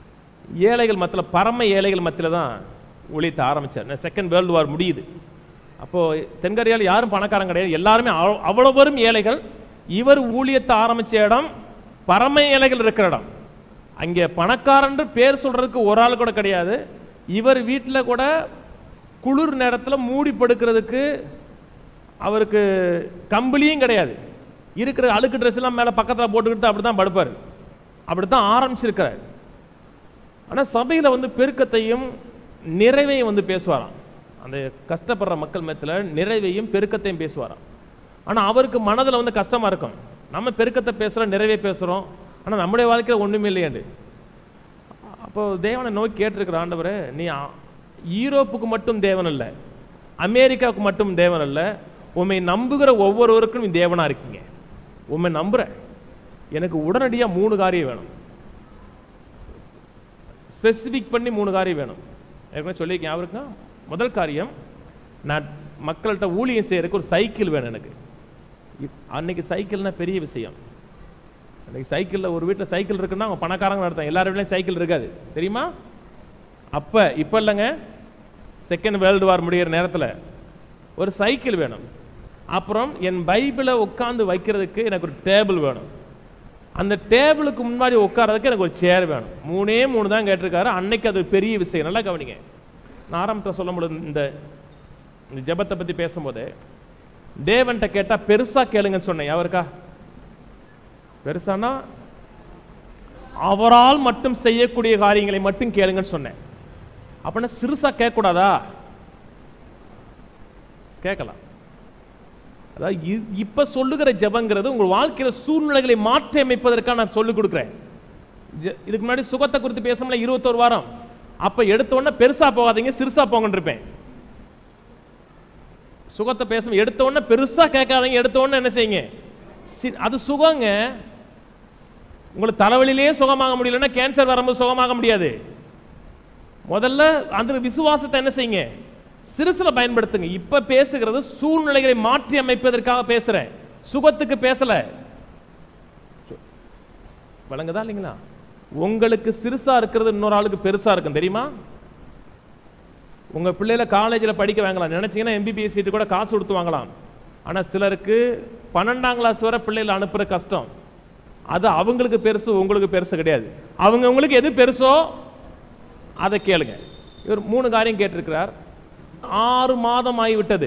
ஏழைகள் மத்தியில் பரம ஏழைகள் மத்தியில் தான் ஊழியத்தை ஆரம்பிச்சார் செகண்ட் வேர்ல்டு வார் முடியுது அப்போ தென்கரையால் யாரும் பணக்காரங்க கிடையாது எல்லாருமே அவ்- அவ்வளவு பெரும் ஏழைகள் இவர் ஊழியத்தை ஆரம்பிச்ச இடம் பரம ஏழைகள் இருக்கிற இடம் அங்கே பணக்காரன்று பேர் சொல்றதுக்கு ஒரு ஆள் கூட கிடையாது இவர் வீட்டில் கூட குளிர் நேரத்தில் மூடி படுக்கிறதுக்கு அவருக்கு கம்பளியும் கிடையாது இருக்கிற அழுக்கு ட்ரெஸ் எல்லாம் மேலே பக்கத்தில் போட்டுக்கிட்டு அப்படி தான் படுப்பார் அப்படி தான் ஆரம்பிச்சிருக்கிறார் ஆனால் சபையில் வந்து பெருக்கத்தையும் நிறைவையும் வந்து பேசுவாராம் அந்த கஷ்டப்படுற மக்கள் மத்தியில் நிறைவையும் பெருக்கத்தையும் பேசுவாராம் ஆனால் அவருக்கு மனதில் வந்து கஷ்டமாக இருக்கும் நம்ம பெருக்கத்தை பேசுகிறோம் நிறைவே பேசுகிறோம் ஆனால் நம்முடைய வாழ்க்கையில் ஒன்றுமே இல்லையாண்டு அப்போ தேவனை நோக்கி கேட்டிருக்கிற ஆண்டவரே நீ ஆ- ஈரோப்புக்கு மட்டும் தேவன் இல்லை அமெரிக்காவுக்கு மட்டும் தேவன் இல்லை உண்மை நம்புகிற ஒவ்வொருவருக்கும் நீ தேவனா இருக்கீங்க உண்மை நம்புறேன் எனக்கு உடனடியாக மூணு காரியம் வேணும் ஸ்பெசிஃபிக் பண்ணி மூணு காரியம் வேணும் ஏற்கனவே சொல்லியிருக்கேன் அவருக்கு முதல் காரியம் நான் மக்கள்கிட்ட ஊழியம் செய்யறதுக்கு ஒரு சைக்கிள் வேணும் எனக்கு இப்- அன்னைக்கு சைக்கிள்னா பெரிய விஷயம் அன்னைக்கு சைக்கிளில் ஒரு வீட்டில் சைக்கிள் இருக்குன்னா அவங்க பணக்காரங்க நடத்தாங்க எல்லார் வீட்லையும் சைக்கிள் இருக்காது தெரியுமா அப்போ இப்போ இல்லைங்க செகண்ட் வேர்ல்டு வார் முடியிற நேரத்தில் ஒரு சைக்கிள் வேணும் அப்புறம் என் பைபிளை உட்காந்து வைக்கிறதுக்கு எனக்கு ஒரு டேபிள் வேணும் அந்த டேபிளுக்கு முன்னாடி உட்கார்றதுக்கு எனக்கு ஒரு சேர் வேணும் மூணே மூணு தான் கேட்டிருக்காரு அன்னைக்கு அது பெரிய விஷயம் நல்லா கவனிங்க நான் ஆரம்பத்தில் சொல்ல முடியும் இந்த இந்த ஜெபத்தை பற்றி பேசும்போது தேவன்கிட்ட கேட்டால் பெருசாக கேளுங்கன்னு சொன்னேன் அவருக்கா பெருசானா அவரால் மட்டும் செய்யக்கூடிய காரியங்களை மட்டும் கேளுங்கன்னு சொன்னேன் அப்படின்னா சிறுசா கேட்கக்கூடாதா கேட்கலாம் அதாவது இ- இப்ப சொல்லுகிற ஜெபங்கிறது உங்க வாழ்க்கையில சூழ்நிலைகளை மாற்றி அமைப்பதற்காக நான் சொல்லிக் கொடுக்குறேன் ஜெ- இதுக்கு முன்னாடி சுகத்தை குறித்து பேசணும்ல இருபத்தோரு வாரம் அப்ப எடுத்த உடனே பெருசா போகாதீங்க சிறுசா போங்கன்னு இருப்பேன் சுகத்தை பேசணும் எடுத்த உடனே பெருசா கேட்காதீங்க எடுத்த உடனே என்ன செய்யுங்க சி- அது சுகங்க உங்களுக்கு தலைவலியிலேயே சுகமாக முடியலன்னா கேன்சர் வரும்போது சுகமாக முடியாது முதல்ல அந்த விசுவாசத்தை என்ன செய்யுங்க சிறுசுல பயன்படுத்துங்க இப்ப பேசுகிறது சூழ்நிலைகளை மாற்றி அமைப்பதற்காக பேசுறேன் சுகத்துக்கு பேசல சு- வழங்குதா இல்லைங்களா உங்களுக்கு சிறுசா இருக்கிறது இன்னொரு ஆளுக்கு பெருசா இருக்கும் தெரியுமா உங்க பிள்ளைல காலேஜில் படிக்க வாங்கலாம் நினைச்சீங்கன்னா எம்பிபிஎஸ் சீட்டு கூட காசு கொடுத்து வாங்கலாம் ஆனா சிலருக்கு பன்னெண்டாம் கிளாஸ் வரை பிள்ளைகளை அனுப்புற கஷ்டம் அது அவங்களுக்கு பெருசு உங்களுக்கு பெருசு கிடையாது அவங்க உங்களுக்கு எது பெருசோ அதை கேளுங்க இவர் மூணு காரியம் கேட்டிருக்கிறார் ஆறு மாதம் ஆகிவிட்டது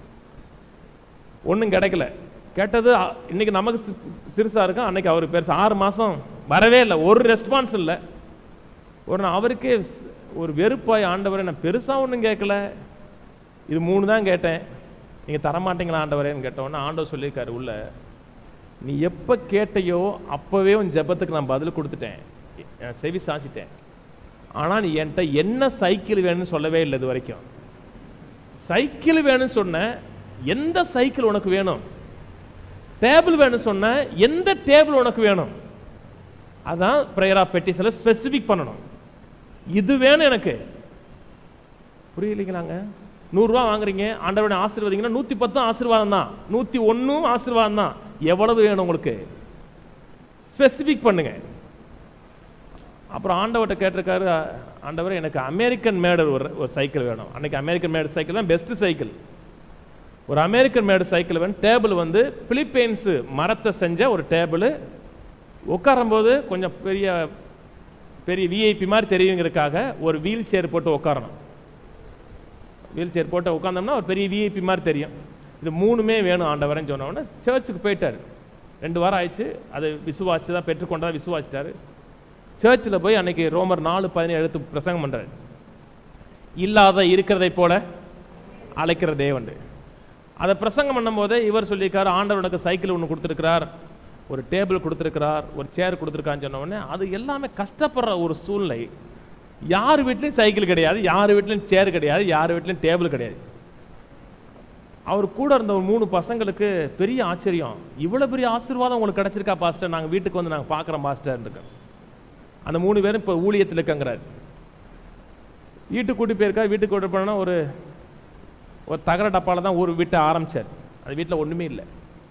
ஒன்றும் கிடைக்கல கேட்டது அ- இன்னைக்கு நமக்கு சி- சிறுசா இருக்கும் அன்னைக்கு அவருக்கு பெருசு ஆறு மாசம் வரவே இல்லை ஒரு ரெஸ்பான்ஸ் இல்லை ஒரு நாள் அவருக்கே ஸ்- ஒரு வெறுப்பாய் ஆண்டவரே நான் பெருசா ஒன்றும் கேட்கல இது மூணு தான் கேட்டேன் நீங்க தரமாட்டீங்களா ஆண்டவரேன்னு கேட்டோன்னே ஆண்டவர் சொல்லியிருக்காரு உள்ள நீ எப்போ கேட்டையோ அப்போவே உன் ஜெபத்துக்கு நான் பதில் கொடுத்துட்டேன் நான் செவி சாச்சிட்டேன் ஆனால் நீ என்கிட்ட என்ன சைக்கிள் வேணும்னு சொல்லவே இல்லை இது வரைக்கும் சைக்கிள் வேணும்னு சொன்ன எந்த சைக்கிள் உனக்கு வேணும் டேபிள் வேணும்னு சொன்ன எந்த டேபிள் உனக்கு வேணும் அதான் ப்ரேயர் ஆஃப் பெட்டிஷனில் ஸ்பெசிஃபிக் பண்ணணும் இது வேணும் எனக்கு புரியலைங்களாங்க நூறுரூவா வாங்குறீங்க ஆண்டவருடைய ஆசீர்வாதீங்கன்னா நூற்றி பத்தும் ஆசீர்வாதம் தான் நூற்றி ஒன்றும் ஆசீர்வாதம் தான் எவ்வளவு வேணும் உங்களுக்கு ஸ்பெசிஃபிக் பண்ணுங்க அப்புறம் ஆண்டவர்கிட்ட கேட்டிருக்காரு "ஆ- ஆண்டவர் எனக்கு அமெரிக்கன் மேடு ஒரு ஒரு சைக்கிள் வேணும் அன்னைக்கு அமெரிக்கன் மேடு சைக்கிள் தான் பெஸ்ட் சைக்கிள் ஒரு அமெரிக்கன் மேடு சைக்கிள் வேணும் டேபிள் வந்து பிலிப்பைன்ஸு மரத்தை செஞ்ச ஒரு டேபிள் உட்காரும்போது கொஞ்சம் பெரிய பெரிய விஐபி மாதிரி தெரியுங்கிறதுக்காக ஒரு வீல் சேர் போட்டு உட்காரணும் வீல் சேர் போட்டு உட்காந்தோம்னா ஒரு பெரிய விஐபி மாதிரி தெரியும் இது மூணுமே வேணும் ஆண்டவரேன்னு சொன்ன உடனே சர்ச்சுக்கு போயிட்டாரு ரெண்டு வாரம் ஆயிடுச்சு அதை விசுவாச்சு தான் பெற்றுக்கொண்டா விசுவாச்சிட்டாரு சர்ச்சில் போய் அன்னைக்கு ரோமர் நாலு பதினேழு எடுத்து பிரசங்கம் பண்றாரு இல்லாத இருக்கிறதை போல அழைக்கிற தேவன் அதை பிரசங்கம் பண்ணும்போதே இவர் சொல்லியிருக்காரு ஆண்டவர் உனக்கு சைக்கிள் ஒன்று கொடுத்துருக்கிறார் ஒரு டேபிள் கொடுத்துருக்கிறார் ஒரு சேர் கொடுத்துருக்கான்னு சொன்ன உடனே அது எல்லாமே கஷ்டப்படுற ஒரு சூழ்நிலை யார் வீட்லையும் சைக்கிள் கிடையாது யார் வீட்லையும் சேர் கிடையாது யார் வீட்லையும் டேபிள் கிடையாது அவர் கூட இருந்த ஒரு மூணு பசங்களுக்கு பெரிய ஆச்சரியம் இவ்வளவு பெரிய ஆசீர்வாதம் உங்களுக்கு கிடைச்சிருக்கா பாஸ்டர் நாங்க வீட்டுக்கு வந்து நாங்க பார்க்குறோம் பாஸ்டர் இருக்கோம் அந்த மூணு பேரும் இப்போ ஊழியத்தில் இருக்கங்கிறார் வீட்டுக்கு கூட்டி போயிருக்கா வீட்டுக்கு கூட்டி போனா ஒரு ஒரு தகர டப்பால தான் ஒரு வீட்டை ஆரம்பிச்சார் அது வீட்டில் ஒண்ணுமே இல்லை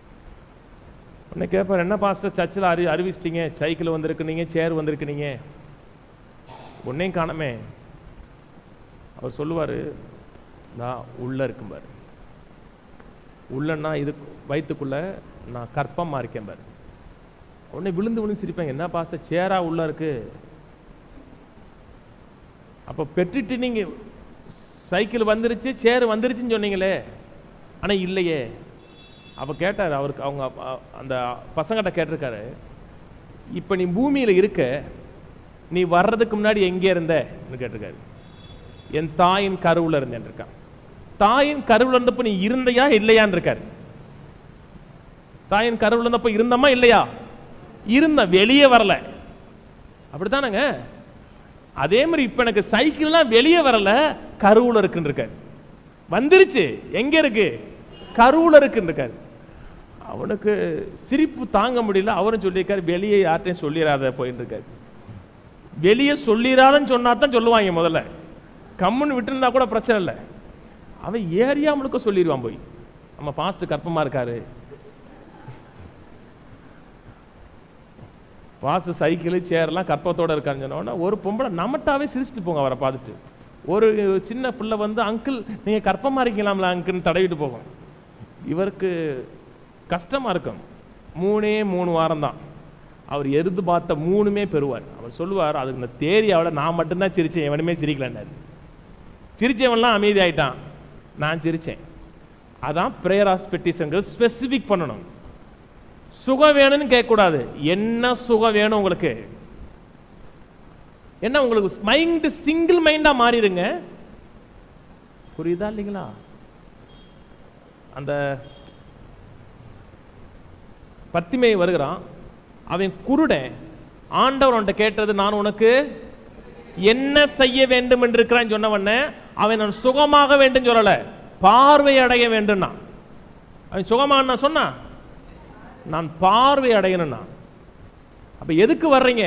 உடனே கேட்பார் என்ன பாஸ்டர் சர்ச்சில் அறி அறிவிச்சிட்டீங்க சைக்கிள் வந்திருக்குனீங்க சேர் வந்திருக்குனீங்க ஒன்னையும் காணமே அவர் சொல்லுவார் நான் உள்ள இருக்கும் பாரு உள்ளன்னா இது வயிற்றுக்குள்ள நான் கற்பமா இருக்கேன் பாரு உடனே விழுந்து விழுந்து சிரிப்பாங்க என்ன பாச சேரா உள்ள இருக்கு அப்ப பெற்றுட்டு நீங்க சைக்கிள் வந்துருச்சு சேர் வந்துருச்சுன்னு சொன்னீங்களே ஆனா இல்லையே அப்ப கேட்டார் அவருக்கு அவங்க அப்பா- அந்த பசங்கிட்ட கேட்டிருக்காரு இப்ப நீ பூமியில இருக்க நீ வர்றதுக்கு முன்னாடி எங்கே இருந்த கேட்டிருக்காரு என் தாயின் கருவுல இருந்தேன் இருக்கான் தாயின் கருவுல இருந்தப்ப நீ இருந்தையா இல்லையான்னு இருக்காரு தாயின் கருவுல இருந்தப்ப இருந்தமா இல்லையா இருந்த வெளியே வரல அப்படித்தானங்க அதே மாதிரி இப்ப எனக்கு சைக்கிள்லாம் வெளியே வரல கருவுல இருக்குன்னு இருக்காரு வந்துருச்சு எங்க இருக்கு கருவுல இருக்குன்னு இருக்காரு அவனுக்கு சிரிப்பு தாங்க முடியல அவரும் சொல்லியிருக்காரு வெளியே யார்ட்டையும் சொல்லிடாத போயின்னு இருக்காரு வெளியே சொல்லிடாதன்னு சொன்னா தான் சொல்லுவாங்க முதல்ல கம்முன்னு விட்டுருந்தா கூட பிரச்சனை இல்லை அவன் ஏரியா முழுக்க சொல்லிடுவான் போய் நம்ம பாஸ்ட் கற்பமா இருக்காரு பாஸ்ட் சைக்கிள் சேர்லாம் கற்பத்தோட இருக்காருன்னு சொன்ன உடனே ஒரு பொம்பளை நம்மட்டாவே சிரிச்சுட்டு போங்க அவரை பார்த்துட்டு ஒரு சின்ன பிள்ளை வந்து அங்கிள் நீங்க கற்பமா இருக்கீங்களாம்ல அங்கிள்னு தடவிட்டு போகும் இவருக்கு கஷ்டமா இருக்கும் மூணே மூணு வாரம் தான் அவர் எருது பார்த்த மூணுமே பெறுவார் அவர் சொல்லுவார் அதுக்கு இந்த தேரியாவோட நான் மட்டும்தான் சிரிச்சேன் எவனுமே சிரிக்கலன்னாரு சிரிச்சவன்லாம் அமைதி ஆயிட்டான் நான் சிரிச்சேன் அதான் பிரேயர் ஆஃப் பெட்டிஷன்கள் ஸ்பெசிஃபிக் பண்ணணும் சுகம் வேணும்னு கேட்கக்கூடாது என்ன சுகம் வேணும் உங்களுக்கு என்ன உங்களுக்கு மைண்ட் சிங்கிள் மைண்டா மாறிடுங்க புரியுதா இல்லைங்களா அந்த பத்திமை வருகிறான் அவன் குருடன் ஆண்டவர் உன்கிட்ட கேட்டது நான் உனக்கு என்ன செய்ய வேண்டும் என்று இருக்கிறான் சொன்ன உடனே அவன் நான் சுகமாக வேண்டும் சொல்லல பார்வை அடைய வேண்டும்னா அவன் சுகமான சொன்னா நான் பார்வை அடையணும்னா அப்ப எதுக்கு வர்றீங்க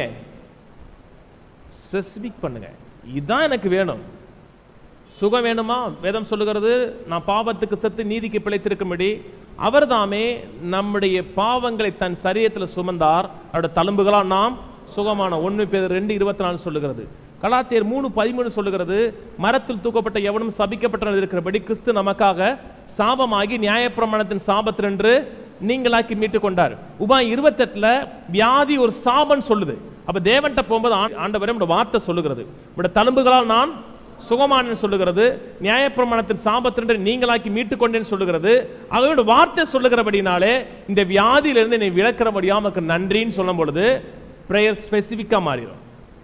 ஸ்பெசிபிக் பண்ணுங்க இதுதான் எனக்கு வேணும் சுகம் வேணுமா வேதம் சொல்லுகிறது நான் பாவத்துக்கு செத்து நீதிக்கு பிழைத்திருக்கும்படி அவர்தாமே நம்முடைய பாவங்களை தன் சரீரத்தில் சுமந்தார் அவருடைய தழும்புகளால் நாம் சுகமான ஒன்று பேர் ரெண்டு இருபத்தி நாலு சொல்லுகிறது கலாத்தியர் மூணு பதிமூணு சொல்லுகிறது மரத்தில் தூக்கப்பட்ட எவனும் சபிக்கப்பட்டவன் இருக்கிறபடி கிறிஸ்து நமக்காக சாபமாகி நியாயப்பிரமாணத்தின் சாபத்தினின்று நீங்களாக்கி மீட்டு கொண்டார் உபாய் இருபத்தெட்டுல வியாதி ஒரு சாபம் சொல்லுது அப்ப தேவன்கிட்ட போகும்போது ஆண்- ஆண்டவரே உடைய வார்த்தை சொல்லுகிறது உடைய தழும்புகளால் நான் சுகமானன்னு சொல்லுகிறது நியாயப்பிரமாணத்தின் சாபத்தின்று நீங்களாக்கி மீட்டுக் கொண்டேன்னு சொல்லுகிறது அதோட வார்த்தை சொல்லுகிறபடினாலே இந்த வியாதியிலிருந்து என்னை விளக்கிறபடியா உமக்கு நன்றின்னு சொல்லும் பொழுது பிரேயர் ஸ்பெசிஃபிக்கா மாறிடும்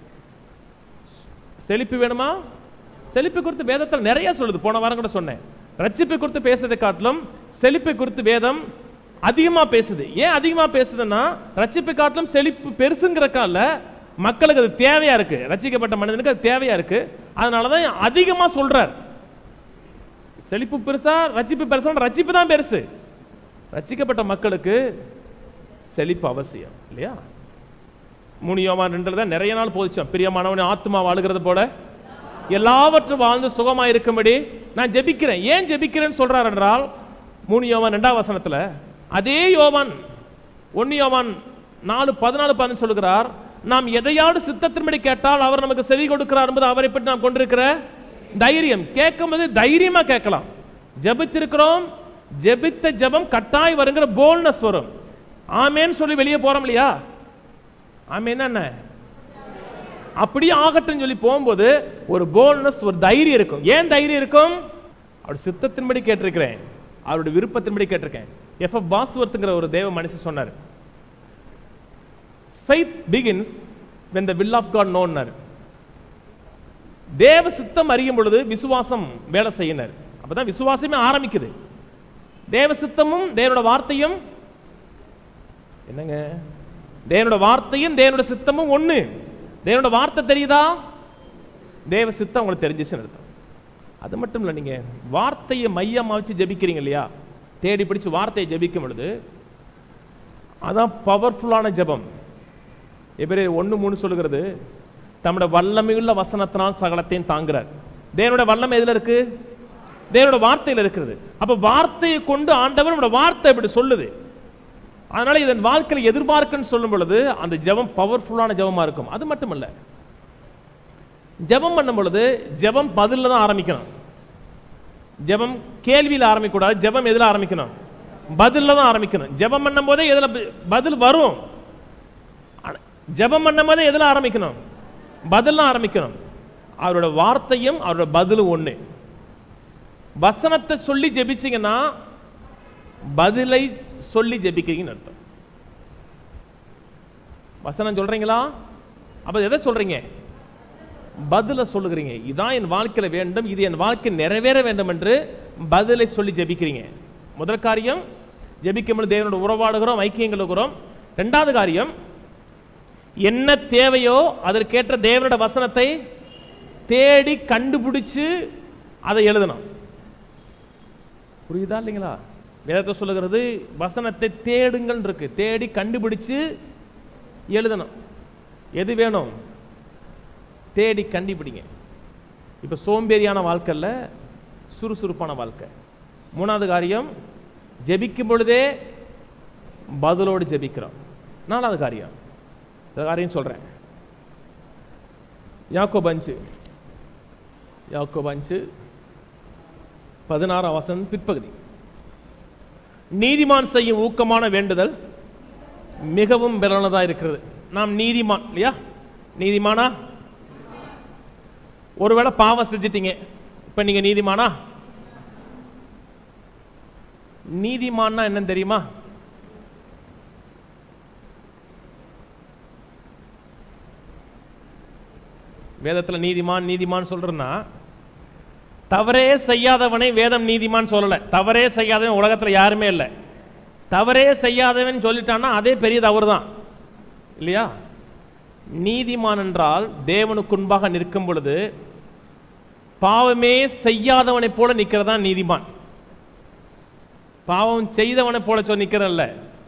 செழிப்பு வேணுமா செழிப்பு குறித்து வேதத்தில் நிறைய சொல்லுது போன வாரம் கூட சொன்னேன் ரட்சிப்பை குறித்து பேசுறதை காட்டிலும் செழிப்பை குறித்து வேதம் அதிகமா பேசுது ஏன் அதிகமா பேசுதுன்னா ரட்சிப்பை காட்டிலும் செழிப்பு பெருசுங்கிறக்கால மக்களுக்கு அது தேவையா இருக்கு ரட்சிக்கப்பட்ட மனிதனுக்கு அது தேவையா இருக்கு அதனாலதான் அதிகமா சொல்றார் செழிப்பு பெருசா ரட்சிப்பு பெருசா ரட்சிப்பு தான் பெருசு ரட்சிக்கப்பட்ட மக்களுக்கு செழிப்பு அவசியம் இல்லையா மூணு யோவான் ரெண்டுல தான் நிறைய நாள் போதிச்சோம் பிரியமானவன் ஆத்மா வாழுகிறது போல எல்லாவற்றும் வாழ்ந்து சுகமா இருக்கும்படி நான் ஜெபிக்கிறேன் ஏன் ஜெபிக்கிறேன்னு சொல்றார் என்றால் மூணு யோவான் ரெண்டாம் வசனத்துல அதே யோவான் ஒன்னு யோவான் நாலு பதினாலு பதினஞ்சு சொல்லுகிறார் நாம் எதையாவது சித்தத்தின்படி கேட்டால் அவர் நமக்கு செவி கொடுக்கிறார் என்பது அவரை பற்றி நாம் கொண்டிருக்கிற தைரியம் கேட்கும்போது தைரியமா கேட்கலாம் ஜெபித்திருக்கிறோம் ஜெபித்த ஜெபம் கட்டாய் வருங்கிற போல்னஸ் வரும் ஆமேன்னு சொல்லி வெளியே போறோம் இல்லையா ஆமேன்னா என்ன அப்படியே ஆகட்டும் சொல்லி போகும்போது ஒரு போல்னஸ் ஒரு தைரியம் இருக்கும் ஏன் தைரியம் இருக்கும் அவர் சித்தத்தின்படி கேட்டிருக்கிறேன் அவருடைய விருப்பத்தின்படி கேட்டிருக்கேன் எஃப் எஃப் பாஸ்வர்த்துங்கிற ஒரு தேவ மனுஷன் சொன்னார் faith begins when the will of God known தேவ சித்தம் அறியும் பொழுது விசுவாசம் வேலை செய்யினர் அப்பதான் விசுவாசமே ஆரம்பிக்குது தேவ சித்தமும் தேவனோட வார்த்தையும் என்னங்க தேவனோட வார்த்தையும் தேவனோட சித்தமும் ஒண்ணு தேவனோட வார்த்தை தெரியுதா தேவ சித்தம் உங்களுக்கு தெரிஞ்சிச்சுன்னு அர்த்தம் அது மட்டும் இல்லை நீங்க வார்த்தையை மையமா வச்சு ஜெபிக்கிறீங்க இல்லையா தேடி பிடிச்சு வார்த்தையை ஜெபிக்கும் பொழுது அதான் பவர்ஃபுல்லான ஜெபம் எபிரே ஒண்ணு மூணு சொல்லுகிறது தம்முடைய வல்லமையுள்ள வசனத்தினால் சகலத்தையும் தாங்குறார் தேவனோட வல்லமை எதுல இருக்கு தேவனோட வார்த்தையில இருக்கிறது அப்ப வார்த்தையை கொண்டு ஆண்டவர் நம்முடைய வார்த்தை இப்படி சொல்லுது அதனால இதன் வாழ்க்கையில எதிர்பார்க்குன்னு சொல்லும் பொழுது அந்த ஜெபம் பவர்ஃபுல்லான ஜெபமா இருக்கும் அது மட்டுமல்ல ஜெபம் பண்ணும் பொழுது ஜெபம் பதில்ல தான் ஆரம்பிக்கணும் ஜெபம் கேள்வியில் ஆரம்பிக்கக்கூடாது ஜெபம் எதுல ஆரம்பிக்கணும் பதில்ல தான் ஆரம்பிக்கணும் ஜெபம் பண்ணும் போதே எதுல ப- பதில் வரும் ஆனா, ஜெபம் பண்ணும் போதே எதுல ஆரம்பிக்கணும் பதில் ஆரம்பிக்கணும் அவரோட வார்த்தையும் அவரோட பதிலும் ஒண்ணு வசனத்தை சொல்லி ஜெபிச்சீங்கன்னா பதிலை சொல்லி ஜெபிக்கிறீங்கன்னு அர்த்தம் வசனம் சொல்றீங்களா அப்ப எதை சொல்றீங்க பதில சொல்லுகிறீங்க இதான் என் வாழ்க்கையில வேண்டும் இது என் வாழ்க்கை நிறைவேற வேண்டும் என்று பதிலை சொல்லி ஜெபிக்கிறீங்க முதல் காரியம் ஜெபிக்கும் பொழுது தேவனோட உறவாடுகிறோம் ஐக்கியங்கள் இருக்கிறோம் ரெண்டாவது காரியம் என்ன தேவையோ அதற்கேற்ற தேவனோட வசனத்தை தேடி கண்டுபிடிச்சு அதை எழுதணும் புரியுதா இல்லைங்களா வேதத்தை சொல்லுகிறது வசனத்தை தேடுங்கள் இருக்கு தேடி கண்டுபிடிச்சு எழுதணும் எது வேணும் தேடி கண்டுபிடிங்க இப்ப சோம்பேறியான வாழ்க்கை இல்ல சுறுசுறுப்பான வாழ்க்கை மூணாவது காரியம் ஜெபிக்கும் பொழுதே பதிலோடு ஜெபிக்கிறோம் நாலாவது காரியம் இந்த காரியம் சொல்றேன் யாக்கோபு அஞ்சு யாக்கோபு அஞ்சு பதினாறாம் வசனம் பிற்பகுதி நீதிமான் செய்யும் ஊக்கமான வேண்டுதல் மிகவும் பலனதா இருக்கிறது நாம் நீதிமான் இல்லையா நீதிமானா ஒருவேளை பாவம் செஞ்சிட்டீங்க இப்ப நீங்க நீதிமானா நீதிமான்னா என்னன்னு தெரியுமா வேதத்துல நீதிமான் நீதிமான் சொல்றேன்னா தவறே செய்யாதவனை வேதம் நீதிமான் சொல்லல தவறே செய்யாதவன் உலகத்துல யாருமே இல்லை தவறே செய்யாதவன் சொல்லிட்டான்னா அதே பெரிய தவறு தான் இல்லையா நீதிமான் என்றால் தேவனுக்கு முன்பாக நிற்கும் பொழுது பாவமே செய்யாதவனைப் போல நிக்கிறதா நீதிமான் பாவம் செய்தவனைப் போல சொல்லி நிக்கிறல்ல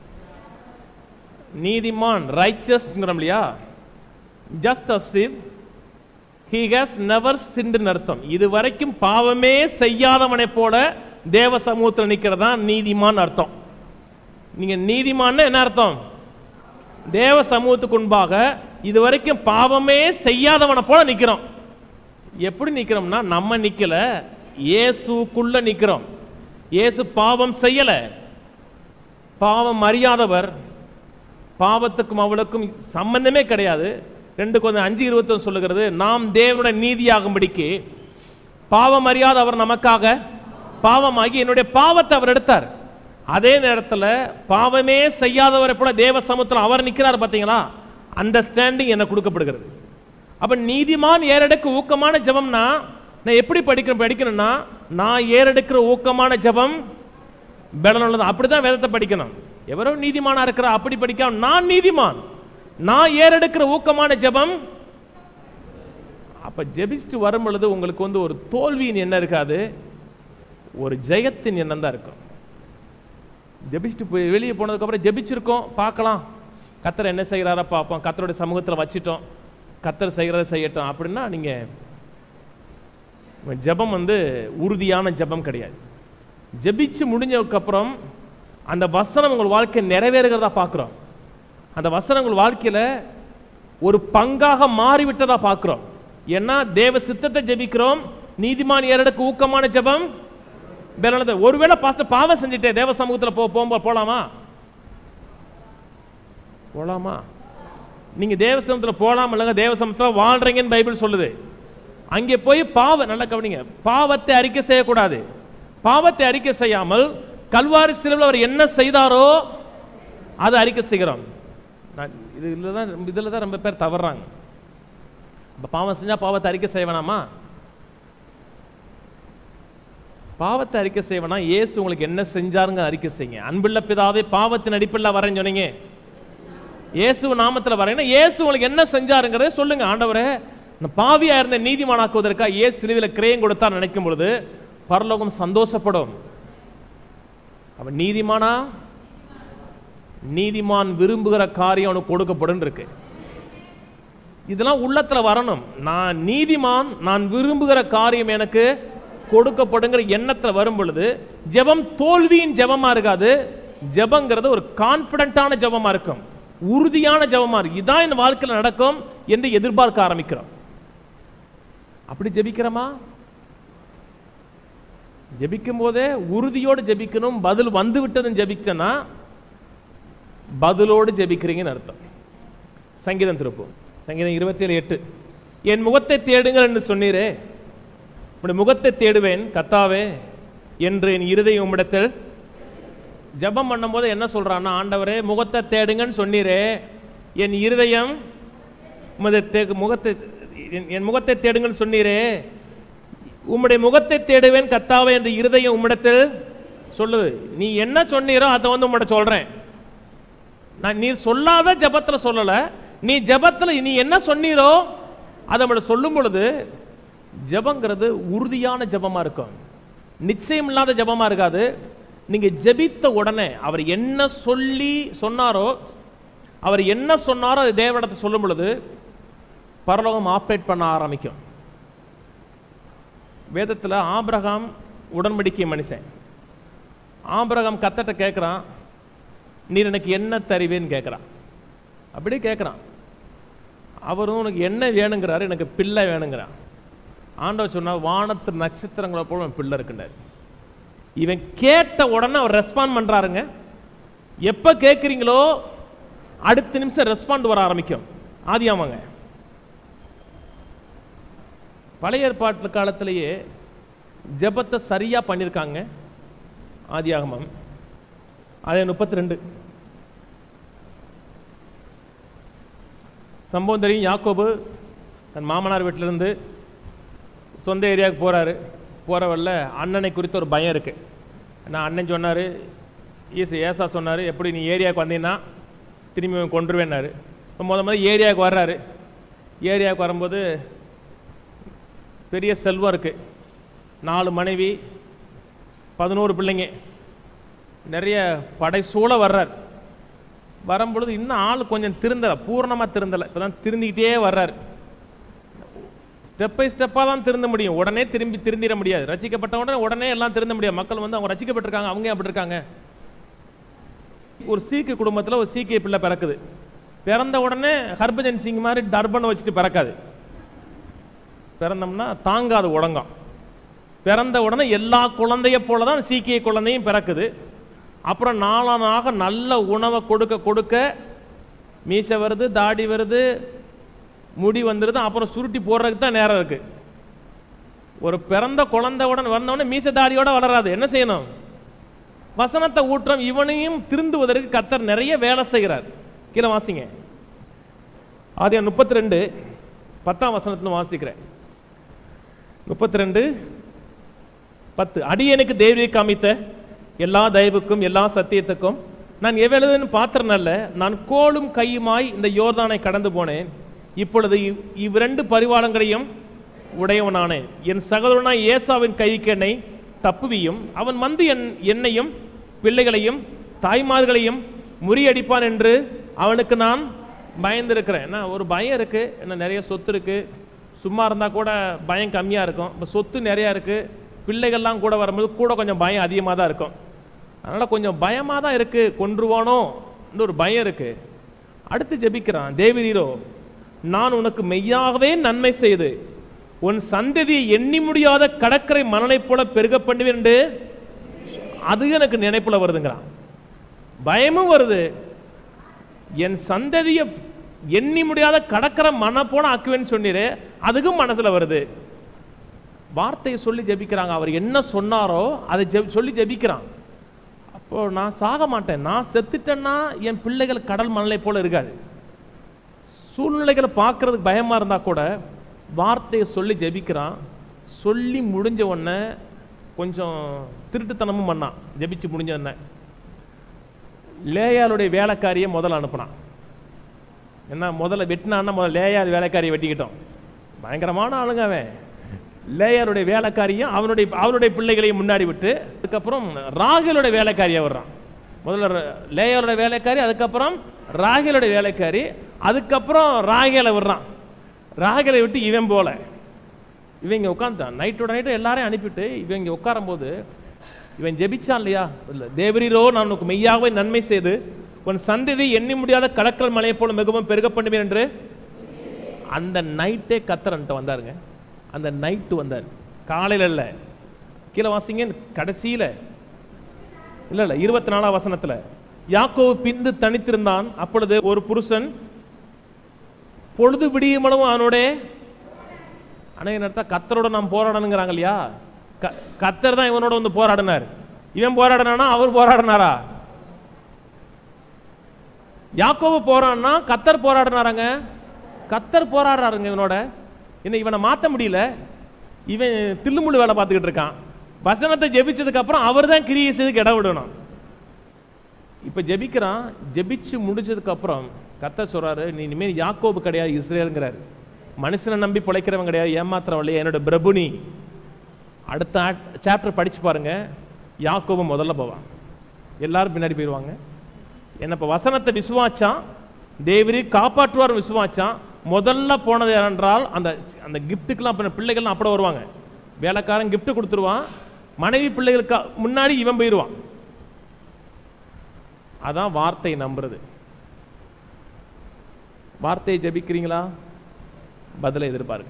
நீதிமான் ரைச்சஸ்ங்கிறோம் இல்லையா just as if he has never சிண்டுன்னு அர்த்தம் இது வரைக்கும் பாவமே செய்யாதவனைப் போல தேவ சமூகத்தில் நிக்கிறதா நீதிமான் அர்த்தம் நீங்க நீதிமான்னு என்ன அர்த்தம் தேவ சமூகத்துக்கு முன்பாக இது வரைக்கும் பாவமே செய்யாதவனை போல நிக்கிறோம் எப்படி நிக்கிறோம்னா நம்ம நிக்கல இயேசுக்குள்ள நிக்கிறோம் இயேசு பாவம் செய்யல பாவம் அறியாதவர் பாவத்துக்கும் அவளுக்கும் சம்பந்தமே கிடையாது ரெண்டு கொஞ்சம் அஞ்சு இருபத்தொன்று சொல்லுகிறது நாம் தேவனுடைய நீதியாகும்படிக்கு பாவம் அறியாத அவர் நமக்காக பாவமாகி என்னுடைய பாவத்தை அவர் எடுத்தார் அதே நேரத்தில் பாவமே செய்யாதவரை போல தேவ சமூகத்தில் அவர் நிற்கிறார் பார்த்தீங்களா அண்டர்ஸ்டாண்டிங் எனக்கு கொடுக்கப்படுகிறது அப்ப நீதிமான் ஏறெடுக்க ஊக்கமான ஜெபம்னா நான் எப்படி படிக்கணும் படிக்கணும்னா நான் ஏறெடுக்கிற ஊக்கமான ஜெபம் பலனுள்ளது அப்படிதான் வேதத்தை படிக்கணும் எவரோ நீதிமானா இருக்கிற அப்படி படிக்காம நான் நீதிமான் நான் ஏறெடுக்கிற ஊக்கமான ஜெபம் அப்ப ஜெபிச்சுட்டு வரும் பொழுது உங்களுக்கு வந்து ஒரு தோல்வியின் எண்ணம் இருக்காது ஒரு ஜெயத்தின் எண்ணம் தான் இருக்கும் ஜெபிச்சுட்டு போய் வெளியே போனதுக்கப்புறம் ஜெபிச்சிருக்கோம் பார்க்கலாம் கத்தர் என்ன செய்கிறாரா பார்ப்போம் கத்தருடைய சமூகத்தில் வச்சிட்டோம் கத்தர் செய்கிறத செய்யட்டும் அப்படின்னா நீங்க ஜெபம் வந்து உறுதியான ஜெபம் கிடையாது ஜெபிச்சு முடிஞ்சதுக்கப்புறம் அந்த வசனம் உங்கள் வாழ்க்கை நிறைவேறுகிறதா பார்க்குறோம் அந்த வசனம் உங்கள் வாழ்க்கையில ஒரு பங்காக மாறிவிட்டதா பார்க்குறோம் ஏன்னா தேவ சித்தத்தை ஜெபிக்கிறோம் நீதிமான் ஏறடுக்கு ஊக்கமான ஜெபம் பலனது ஒருவேளை பாஸ்டர் பாவம் செஞ்சுட்டே தேவ சமூகத்துல போ போகும்போது போலாமா போலாமா நீங்க தேவ சமூகத்துல போலாம் இல்லைங்க தேவ சமூகத்துல வாழ்றீங்கன்னு பைபிள் சொல்லுது அங்கே போய் பாவ நல்லா கவனிங்க பாவத்தை அறிக்கை செய்யக்கூடாது பாவத்தை அறிக்கை செய்யாமல் கல்வாரி சிலுவில் அவர் என்ன செய்தாரோ அதை அறிக்கை செய்கிறோம் நான் இது இதில் தான் இதில் தான் ரொம்ப பேர் தவறுறாங்க இப்போ பாவம் செஞ்சா பாவத்தை அறிக்கை செய்ய வேணாமா பாவத்தை அறிக்கை செய்வனா இயேசு உங்களுக்கு என்ன செஞ்சாருங்க அறிக்கை செய்யுங்க அன்புள்ள பிதாவே பாவத்தின் அடிப்பில் வரேன்னு சொன்னீங்க இயேசு நாமத்தில் வரேன்னா இயேசு உங்களுக்கு என்ன செஞ்சாருங்கிறத சொல்லுங்க ஆண்டவரே நான் பாவியா இருந்த நீதிமானாக்குவதற்காக இயேசு சிலுவையில் கிரயம் கொடுத்தார் நினைக்கும் பொழுது பரலோகம் சந்தோஷப்படும் அவன் நீதிமானா நீதிமான் விரும்புகிற காரியம் அவனுக்கு கொடுக்கப்படும் இருக்கு இதெல்லாம் உள்ளத்துல வரணும் நான் நீதிமான் நான் விரும்புகிற காரியம் எனக்கு கொடுக்கப்படுங்கிற எண்ணத்துல வரும் பொழுது ஜெபம் தோல்வியின் ஜெபமா இருக்காது ஜெபங்கிறது ஒரு கான்பிடண்டான ஜெபமா இருக்கும் உறுதியான ஜெபமா இருக்கு இதான் என் வாழ்க்கையில் நடக்கும் என்று எதிர்பார்க்க ஆரம்பிக்கிறோம் அப்படி ஜெபிக்கிறோமா ஜெபிக்கும் போதே உறுதியோடு ஜெபிக்கணும் பதில் வந்து விட்டதுன்னு ஜெபிச்சனா பதிலோடு ஜெபிக்கிறீங்கன்னு அர்த்தம் சங்கீதம் திருப்போம் சங்கீதம் இருபத்தி ஏழு எட்டு என் முகத்தை தேடுங்கள் என்று சொன்னீரே உம்முடைய முகத்தை தேடுவேன் கத்தாவே என்று என் இருதயம் உம்மிடத்தில் ஜெபம் பண்ணும்போது என்ன சொல்றான்னா ஆண்டவரே முகத்தை தேடுங்கன்னு சொன்னீரே என் இருதயம் உமது தே- முகத்தை என்- என் முகத்தை தேடுங்கன்னு சொன்னீரே உம்முடைய முகத்தை தேடுவேன் கத்தாவே என்று இருதயம் உம்மிடத்தில் சொல்லுது நீ என்ன சொன்னீரோ அதை வந்து உம்மிட சொல்றேன் நான் நீ சொல்லாத ஜெபத்துல சொல்லல நீ ஜெபத்துல நீ என்ன சொன்னீரோ அதை நம்மள சொல்லும் பொழுது ஜெபங்கிறது உறுதியான ஜெபமா இருக்கும் நிச்சயம் இல்லாத ஜெபமா இருக்காது நீங்க ஜெபித்த உடனே அவர் என்ன சொல்லி சொன்னாரோ அவர் என்ன சொன்னாரோ அது தேவனிடத்தை சொல்லும் பொழுது பரலோகம் ஆப்ரேட் பண்ண ஆரம்பிக்கும் வேதத்துல ஆபிரகாம் உடன்படிக்கை மனுஷன் ஆபிரகாம் கத்தட்ட கேட்குறான் நீர் எனக்கு என்ன தருவேன்னு கேட்குறான் அப்படியே கேட்குறான் அவரும் உனக்கு என்ன வேணுங்கிறாரு எனக்கு பிள்ளை வேணுங்கிறான் ஆண்டவர் சொன்னா வானத்து நட்சத்திரங்களை போல உன் பிள்ளை இருக்குண்டாரு இவன் கேட்ட உடனே அவர் ரெஸ்பாண்ட் பண்றாருங்க எப்ப கேட்குறீங்களோ அடுத்த நிமிஷம் ரெஸ்பாண்ட் வர ஆரம்பிக்கும் ஆதியாமாங்க பழைய ஏற்பாட்டு காலத்திலேயே ஜெபத்தை சரியா பண்ணியிருக்காங்க ஆதியாகமம் அதே முப்பத்தி ரெண்டு சம்பவம் தெரியும் யாக்கோபு தன் மாமனார் வீட்டிலிருந்து சொந்த ஏரியாவுக்கு போறாரு போறவல்ல அண்ணனை குறித்து ஒரு பயம் இருக்கு நான் அண்ணன் சொன்னாரு ஈசு ஏசா சொன்னாரு எப்படி நீ ஏரியாவுக்கு வந்தீங்கன்னா திரும்பி இவன் கொன்றுவேன்னாரு இப்போ முத முத ஏரியாவுக்கு வர்றாரு ஏரியாவுக்கு வரும்போது பெரிய செல்வம் இருக்கு நாலு மனைவி பதினோரு பிள்ளைங்க நிறைய படைசூழ வர்றார் வரும்பொழுது இன்னும் ஆள் கொஞ்சம் திருந்தலை பூர்ணமாக திருந்தலை இப்போ தான் திருந்திக்கிட்டே வர்றார் ஸ்டெப் பை ஸ்டெப்பாக தான் திருந்த முடியும் உடனே திரும்பி திருந்திட முடியாது ரசிக்கப்பட்ட உடனே உடனே எல்லாம் திருந்த முடியாது மக்கள் வந்து அவங்க ரசிக்கப்பட்டிருக்காங்க அவங்க ஏன் அப்படி இருக்காங்க ஒரு சீக்கு குடும்பத்தில் ஒரு சீக்கிய பிள்ளை பிறக்குது பிறந்த உடனே ஹர்பஜன் சிங் மாதிரி டர்பனை வச்சுட்டு பிறக்காது பிறந்தோம்னா தாங்காது உடங்கம் பிறந்த உடனே எல்லா குழந்தைய போல தான் சீக்கிய குழந்தையும் பிறக்குது அப்புறம் நாளானாக நல்ல உணவை கொடுக்க கொடுக்க மீசை வருது தாடி வருது முடி வந்துடுது அப்புறம் சுருட்டி போடுறதுக்கு தான் நேரம் இருக்கு ஒரு பிறந்த குழந்தையுடன் வந்தவொடனே மீசை தாடியோட வளராது என்ன செய்யணும் வசனத்தை ஊற்றம் இவனையும் திருந்துவதற்கு கர்த்தர் நிறைய வேலை செய்கிறார் கீழே வாசிங்க ஆதியா முப்பத்தி ரெண்டு பத்தாம் வசனத்துல வாசிக்கிறேன் முப்பத்தி ரெண்டு பத்து அடியனுக்கு தேவியை காமித்த எல்லா தயவுக்கும் எல்லா சத்தியத்துக்கும் நான் எவ்வளவுன்னு பாத்திரனல்ல நான் கோலும் கையுமாய் இந்த யோர்தானை கடந்து போனேன் இப்பொழுது இவ்- இவ்விரண்டு பரிவாளங்களையும் உடையவனானேன் என் சகோதரனாய் ஏசாவின் கைக்கு என்னை தப்புவியும் அவன் வந்து என் என்னையும் பிள்ளைகளையும் தாய்மார்களையும் முறியடிப்பான் என்று அவனுக்கு நான் பயந்திருக்கிறேன் என்ன ஒரு பயம் இருக்கு என்ன நிறைய சொத்து இருக்கு சும்மா இருந்தா கூட பயம் கம்மியா இருக்கும் இப்போ சொத்து நிறைய இருக்கு பிள்ளைகள்லாம் கூட வரும்போது கூட கொஞ்சம் பயம் அதிகமாக தான் இருக்கும் அதனால கொஞ்சம் பயமா தான் இருக்கு கொன்றுவானோ ஒரு பயம் இருக்கு அடுத்து ஜெபிக்கிறான் தேவரீரோ நான் உனக்கு மெய்யாகவே நன்மை செய்து உன் சந்ததியை எண்ணி முடியாத கடற்கரை மணலைப் போல பெருக பண்ணுவேன் என்று அது எனக்கு நினைப்புல வருதுங்கிறான் பயமும் வருது என் சந்ததியை எண்ணி முடியாத கடற்கரை மண்ணை போல ஆக்குவேன்னு சொன்னீரே அதுக்கும் மனசுல வருது வார்த்தையை சொல்லி ஜெபிக்கிறாங்க அவர் என்ன சொன்னாரோ அதை ஜெப- சொல்லி ஜெபிக்கிறான் அப்போ நான் சாக மாட்டேன் நான் செத்துட்டேன்னா என் பிள்ளைகள் கடல் மணலை போல இருக்காது சூழ்நிலைகளை பார்க்கறதுக்கு பயமா இருந்தா கூட வார்த்தையை சொல்லி ஜெபிக்கிறான் சொல்லி முடிஞ்ச உடனே கொஞ்சம் திருட்டுத்தனமும் பண்ணான் ஜெபிச்சு முடிஞ்ச உடனே லேயாளுடைய வேலைக்காரியை முதல்ல அனுப்புனான் என்ன முதல்ல வெட்டினான்னா முதல்ல லேயார் வேலைக்காரியை வெட்டிக்கிட்டோம் பயங்கரமான ஆளுங்க அவன் லேயருடைய வேலைக்காரியும் அவனுடைய அவனுடைய பிள்ளைகளையும் முன்னாடி விட்டு அதுக்கப்புறம் ராகேலுடைய வேலைக்காரியா வர்றான் முதல்ல ர- லேயருடைய வேலைக்காரி அதுக்கப்புறம் ராகேலுடைய வேலைக்காரி அதுக்கப்புறம் ராகேலை விடுறான் ராகேலை விட்டு இவன் போல இவங்க உட்காந்துட்டான் நைட்டோட நைட்டு எல்லாரையும் அனுப்பிட்டு இவங்க உட்காரும்போது இவன் ஜெபிச்சான் இல்லையா இல்ல தேவரீரோ நான் உனக்கு மெய்யாகவே நன்மை செய்து உன் சந்ததி எண்ணி முடியாத கடற்கல் மலையை போல மிகவும் பெருக பண்ணுவேன் என்று அந்த நைட்டே கத்தரன்ட்ட வந்தாருங்க அந்த நைட்டு வந்தார் காலையில் இல்லை கீழே வாசிங்க கடைசியில இல்ல இல்ல இருபத்தி நாலாம் வசனத்துல யாக்கோவு பிந்து தனித்திருந்தான் அப்பொழுது ஒரு புருஷன் பொழுது விடியுமளவும் அவனோட அநேக நேரத்தில் கத்தரோட நாம் போராடணுங்கிறாங்க இல்லையா க- கத்தர் தான் இவனோட வந்து போராடினார் இவன் போராடினானா அவர் போராடினாரா யாக்கோவு போறான்னா கத்தர் போராடினாராங்க கத்தர் போராடுறாருங்க இவனோட இன்னும் இவனை மாத்த முடியல இவன் தில்லுமுள்ளு வேலை பார்த்துக்கிட்டு இருக்கான் வசனத்தை ஜெபிச்சதுக்கு அப்புறம் அவர் தான் கிரியை செய்துக்கு இடம் விடணும் இப்ப ஜெபிக்கிறான் ஜெபிச்சு முடிச்சதுக்கு அப்புறம் கத்தர் சொல்றாரு நீ இனிமேல் யாக்கோபு கிடையாது இஸ்ரேலுங்கிறாரு மனுஷனை நம்பி பிழைக்கிறவன் கிடையாது ஏமாத்துறவன் இல்லையா என்னோட பிரபு நீ அடுத்த சாப்டர் படிச்சு பாருங்க யாக்கோபு முதல்ல போவான் எல்லாரும் பின்னாடி போயிடுவாங்க என்ன இப்ப வசனத்தை விசுவாச்சான் தேவரி காப்பாற்றுவார் விசுவாச்சான் முதல்ல போனது யாரென்றால் அந்த அந்த கிஃப்ட்டுக்கெல்லாம் அப்ப பிள்ளைகள்லாம் அப்பட வருவாங்க வேலைக்காரன் gift கொடுத்துருவான் மனைவி பிள்ளைகளுக்கு முன்னாடி இவன் போயிடுவான் அதான் வார்த்தை நம்புறது வார்த்தையை ஜெபிக்கிறீங்களா பதிலை எதிர்பாருங்க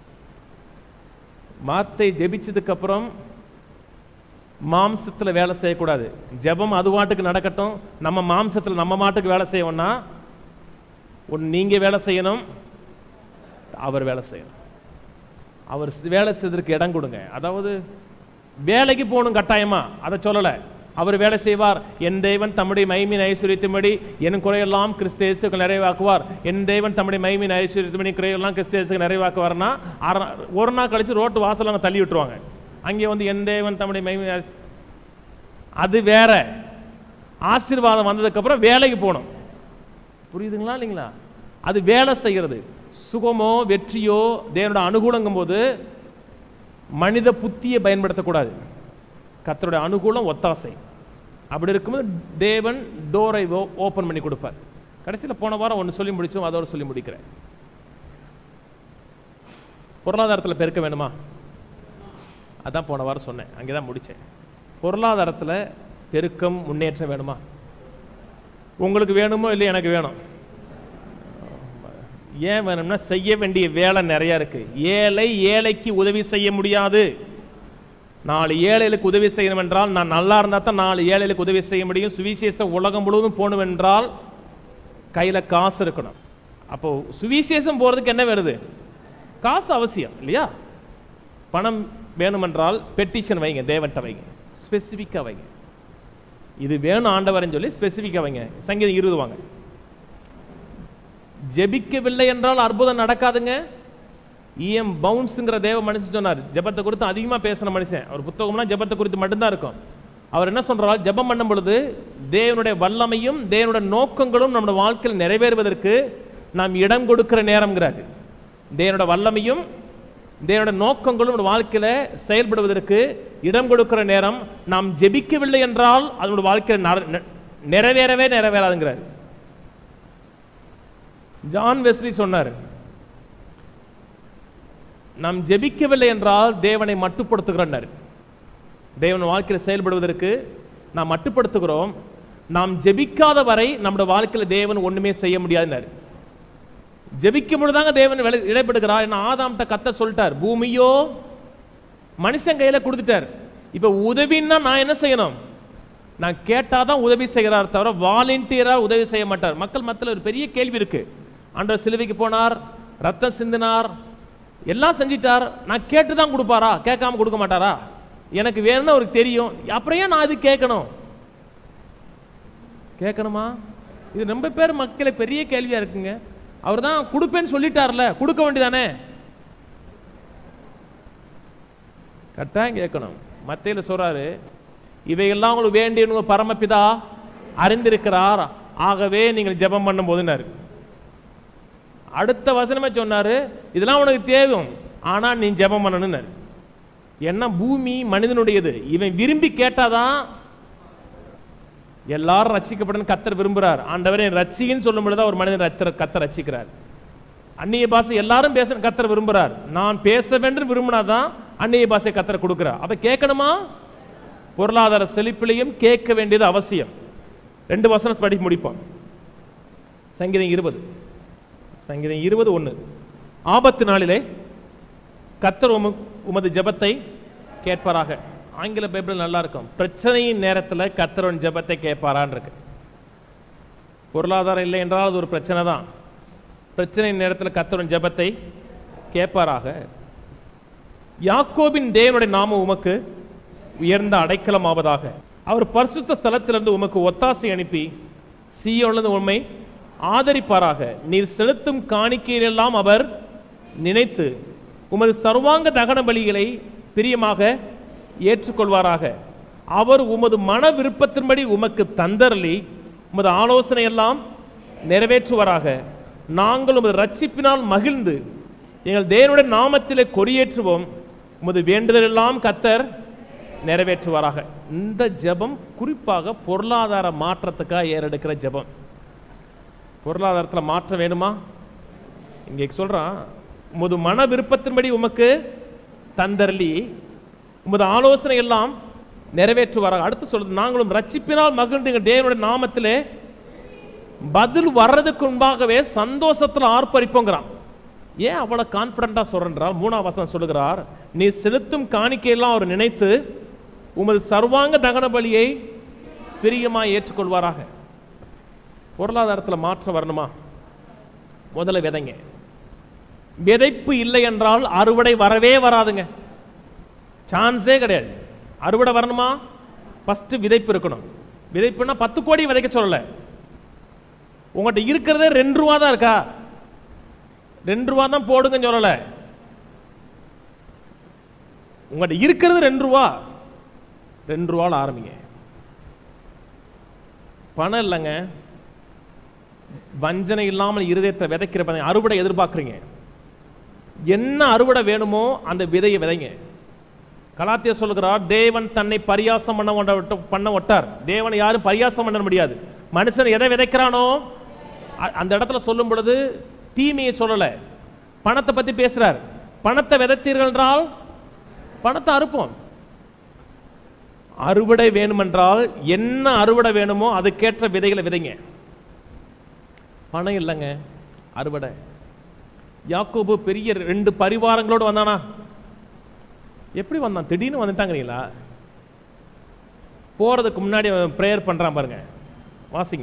வார்த்தை ஜெபிச்சதுக்கு அப்புறம் மாம்சத்துல வேலை செய்யக்கூடாது ஜெபம் அது வாட்டுக்கு நடக்கட்டும் நம்ம மாம்சத்துல நம்ம மாட்டுக்கு வேலை செய்யணும்னா ஒன்று நீங்க வேலை செய்யணும் அவர் வேலை செய்யணும் அவர் ஸ்- வேலை செய்வதற்கு இடம் கொடுங்க அதாவது வேலைக்கு போகணும் கட்டாயமா அதை சொல்லல அவர் வேலை செய்வார் என் தேவன் தம்முடைய மைமின் ஐஸ்வர்யத்தின்படி என் குறையெல்லாம் கிறிஸ்தேசுக்கு நிறைவாக்குவார் என் தேவன் தம்முடைய மைமின் ஐஸ்வர்யத்தின்படி குறையெல்லாம் கிறிஸ்தேசுக்கு நிறைவாக்குவார்னா அரை நா- ஒரு நாள் கழிச்சு ரோட்டு வாசல்ல அங்க தள்ளி விட்டுருவாங்க அங்கே வந்து என் தேவன் தம்முடைய மைமின் ஐஸ்- அது வேற ஆசீர்வாதம் வந்ததுக்கு அப்புறம் வேலைக்கு போகணும் புரியுதுங்களா இல்லைங்களா அது வேலை செய்கிறது சுகமோ வெற்றியோ தேவனோட அனுகூலங்கும் போது மனித புத்தியை பயன்படுத்தக்கூடாது கர்த்தருடைய அனுகூலம் ஒத்தாசை அப்படி இருக்கும்போது தேவன் டோரை ஓபன் பண்ணி கொடுப்பார் கடைசியில் போன வாரம் ஒன்று சொல்லி முடிச்சோம் அதோட சொல்லி முடிக்கிறேன் பொருளாதாரத்தில் பெருக்க வேணுமா அதான் போன வாரம் சொன்னேன் அங்கே தான் முடித்தேன் பொருளாதாரத்தில் பெருக்கம் முன்னேற்றம் வேணுமா உங்களுக்கு வேணுமோ இல்லை எனக்கு வேணும் ஏன் வேணும்னா செய்ய வேண்டிய வேலை நிறைய இருக்கு ஏழை ஏழைக்கு உதவி செய்ய முடியாது நாலு ஏழைகளுக்கு உதவி செய்யணும் என்றால் நான் நல்லா இருந்தா தான் நாலு ஏழைகளுக்கு உதவி செய்ய முடியும் சுவிசேஷம் உலகம் முழுவதும் போகணும் என்றால் கையில காசு இருக்கணும் அப்போ சுவிசேஷம் போறதுக்கு என்ன வருது காசு அவசியம் இல்லையா பணம் வேணுமென்றால் பெட்டிஷன் வைங்க தேவன்ட்ட வைங்க ஸ்பெசிஃபிக்காக வைங்க இது வேணும் ஆண்டவர்னு சொல்லி ஸ்பெசிஃபிக்காக வைங்க சங்கீதம் இருபது வாங்க ஜெபிக்கவில்லை என்றால் அற்புதம் நடக்காதுங்க இஎம் பவுன்ஸுங்கிற தேவ மனுஷன் சொன்னார் ஜெபத்தை குறித்து அதிகமா பேசின மனுஷன் அவர் புத்தகம்னா ஜெபத்தை குறித்து மட்டும்தான் இருக்கும் அவர் என்ன சொல்றார் ஜெபம் பண்ணும் பொழுது தேவனுடைய வல்லமையும் தேவனுடைய நோக்கங்களும் நம்முடைய வாழ்க்கையில் நிறைவேறுவதற்கு நாம் இடம் கொடுக்கிற நேரம்ங்கிறாரு தேவனோட வல்லமையும் தேவனோட நோக்கங்களும் நம்முடைய வாழ்க்கையில செயல்படுவதற்கு இடம் கொடுக்கிற நேரம் நாம் ஜெபிக்கவில்லை என்றால் அதனுடைய வாழ்க்கையில் நர- நெ- நிறைவேறவே நிறைவேறாதுங்கிறார் ஜான் வெஸ்லி சொன்னார் நாம் ஜெபிக்கவில்லை என்றால் தேவனை மட்டுப்படுத்துகிறோம் தேவன் வாழ்க்கையில் செயல்படுவதற்கு நாம் மட்டுப்படுத்துகிறோம் நாம் ஜெபிக்காத வரை நம்முடைய வாழ்க்கையில் தேவன் ஒண்ணுமே செய்ய முடியாதுன்னாரு ஜெபிக்கும் பொழுதுதாங்க தேவன் விளை- இடைப்படுகிறார் என்ன ஆதாம்கிட்ட கத்த சொல்லிட்டார் பூமியோ மனுஷன் கையில கொடுத்துட்டார் இப்ப உதவின்னா நான் என்ன செய்யணும் நான் கேட்டாதான் உதவி செய்கிறார் தவிர வாலண்டியரா உதவி செய்ய மாட்டார் மக்கள் மத்தியில் ஒரு பெரிய கேள்வி இருக்கு ஆண்டவர் சிலுவைக்கு போனார் ரத்தம் சிந்தினார் எல்லாம் செஞ்சிட்டார் நான் கேட்டு தான் கொடுப்பாரா கேட்காம கொடுக்க மாட்டாரா எனக்கு வேணும்னு அவருக்கு தெரியும் அப்புறம் ஏன் நான் இது கேட்கணும் கேட்கணுமா இது ரொம்ப பேர் மக்களை பெரிய கேள்வியா இருக்குங்க அவர் தான் கொடுப்பேன்னு சொல்லிட்டார்ல கொடுக்க வேண்டியதானே கட்டாயம் கேட்கணும் மத்தையில சொல்றாரு இவையெல்லாம் உங்களுக்கு வேண்டிய பரமபிதா அறிந்திருக்கிறார் ஆகவே நீங்கள் ஜெபம் பண்ணும் போதுனாரு அடுத்த வசனமே சொன்னாரு இதெல்லாம் உனக்கு தேவும் ஆனா நீ ஜெபம் பண்ணணும்னாரு ஏன்னா பூமி மனிதனுடையது இவன் விரும்பி கேட்டாதான் எல்லாரும் ரட்சிக்கப்படணும் கத்தர் விரும்புறார் ஆண்டவரே ரட்சின்னு சொல்லும் பொழுது ஒரு மனிதன் ரத்தர் கத்தர் ரட்சிக்கிறார் அந்நிய பாஷை எல்லாரும் பேச கத்தர் விரும்புறார் நான் பேச வேண்டும் விரும்பினாதான் அந்நிய பாஷை கத்தர் கொடுக்கிறார் அப்ப கேட்கணுமா பொருளாதார செழிப்பிலையும் கேட்க வேண்டியது அவசியம் ரெண்டு வசனம் படி முடிப்போம் சங்கீதம் இருபது சங்கீதம் இருபது ஒன்று ஆபத்து நாளிலே கத்தர் உம உமது ஜெபத்தை கேட்பாராக ஆங்கில பைபிள் நல்லா இருக்கும் பிரச்சனையின் நேரத்துல கத்தரவன் ஜெபத்தை கேட்பாரான்னு இருக்கு பொருளாதாரம் இல்லை என்றால் அது ஒரு பிரச்சனை தான் பிரச்சனையின் நேரத்தில் கத்தரவன் ஜெபத்தை கேட்பாராக யாக்கோபின் தேவனுடைய நாமம் உமக்கு உயர்ந்த அடைக்கலம் ஆவதாக அவர் பரிசுத்த ஸ்தலத்திலிருந்து உமக்கு ஒத்தாசை அனுப்பி சீயோனிலிருந்து உண்மை ஆதரிப்பாராக நீர் செலுத்தும் காணிக்கையிலெல்லாம் அவர் நினைத்து உமது சர்வாங்க தகன பலிகளை பிரியமாக ஏற்றுக்கொள்வாராக அவர் உமது மன விருப்பத்தின்படி உமக்கு தந்தரலி உமது ஆலோசனை எல்லாம் நிறைவேற்றுவாராக நாங்கள் உமது ரட்சிப்பினால் மகிழ்ந்து எங்கள் தேவனுடைய நாமத்திலே கொடியேற்றுவோம் உமது வேண்டுதல் எல்லாம் கத்தர் நிறைவேற்றுவாராக இந்த ஜெபம் குறிப்பாக பொருளாதார மாற்றத்துக்காக ஏறெடுக்கிற ஜெபம் பொருளாதாரத்தில் மாற்றம் வேணுமா இங்கே சொல்றான் உமது மன விருப்பத்தின்படி உமக்கு தந்தரலி உமது ஆலோசனை எல்லாம் நிறைவேற்றுவாராக அடுத்து சொல்றது நாங்களும் ரட்சிப்பினால் மகிழ்ந்து எங்கள் தேவனுடைய நாமத்திலே பதில் வர்றதுக்கு முன்பாகவே சந்தோஷத்துல ஆர்ப்பரிப்போங்கிறான் ஏன் அவ்வளவு கான்பிடண்டா சொல்றார் மூணாம் வசனம் சொல்லுகிறார் நீ செலுத்தும் காணிக்கையெல்லாம் அவர் நினைத்து உமது சர்வாங்க தகன பலியை பிரியமாய் ஏற்றுக்கொள்வாராக பொருளாதாரத்துல மாற்றம் வரணுமா முதல்ல விதைங்க விதைப்பு இல்லை என்றால் அறுவடை வரவே வராதுங்க சான்ஸே கிடையாது அறுவடை வரணுமா ஃபர்ஸ்ட் விதைப்பு இருக்கணும் விதைப்புனா பத்து கோடி விதைக்க சொல்லல உங்கள்கிட்ட இருக்கிறதே ரெண்டு ரூபா தான் இருக்கா ரெண்டு ரூபா தான் போடுங்கன்னு சொல்லல உங்கள்கிட்ட இருக்கிறது ரெண்டு ரூபா ரெண்டு ரூபால ஆரம்பிங்க பணம் இல்லைங்க வஞ்சனை இல்லாமல் இருதயத்தை விதைக்கிற பணம் அறுவடை எதிர்பார்க்குறீங்க என்ன அறுவடை வேணுமோ அந்த விதையை விதைங்க கலாத்திய சொல்லுகிறார் தேவன் தன்னை பரியாசம் பண்ண ஒட்ட- பண்ண ஒட்டார் தேவனை யாரும் பரியாசம் பண்ண முடியாது மனுஷன் எதை விதைக்கிறானோ அ- அந்த இடத்துல சொல்லும் பொழுது தீமையை சொல்லல பணத்தை பத்தி பேசுறார் பணத்தை விதைத்தீர்கள் என்றால் பணத்தை அறுப்போம் அறுவடை வேணுமென்றால் என்ன அறுவடை வேணுமோ அதுக்கேற்ற விதைகளை விதைங்க பணம் இல்லைங்க அறுவடை யாக்கோபு பெரிய ரெண்டு பரிவாரங்களோடு வந்தானா எப்படி வந்தான் திடீர்னு வந்துட்டாங்கிறீங்களா போறதுக்கு முன்னாடி அவன் ப்ரேயர் பண்றான் பாருங்க வாசிங்க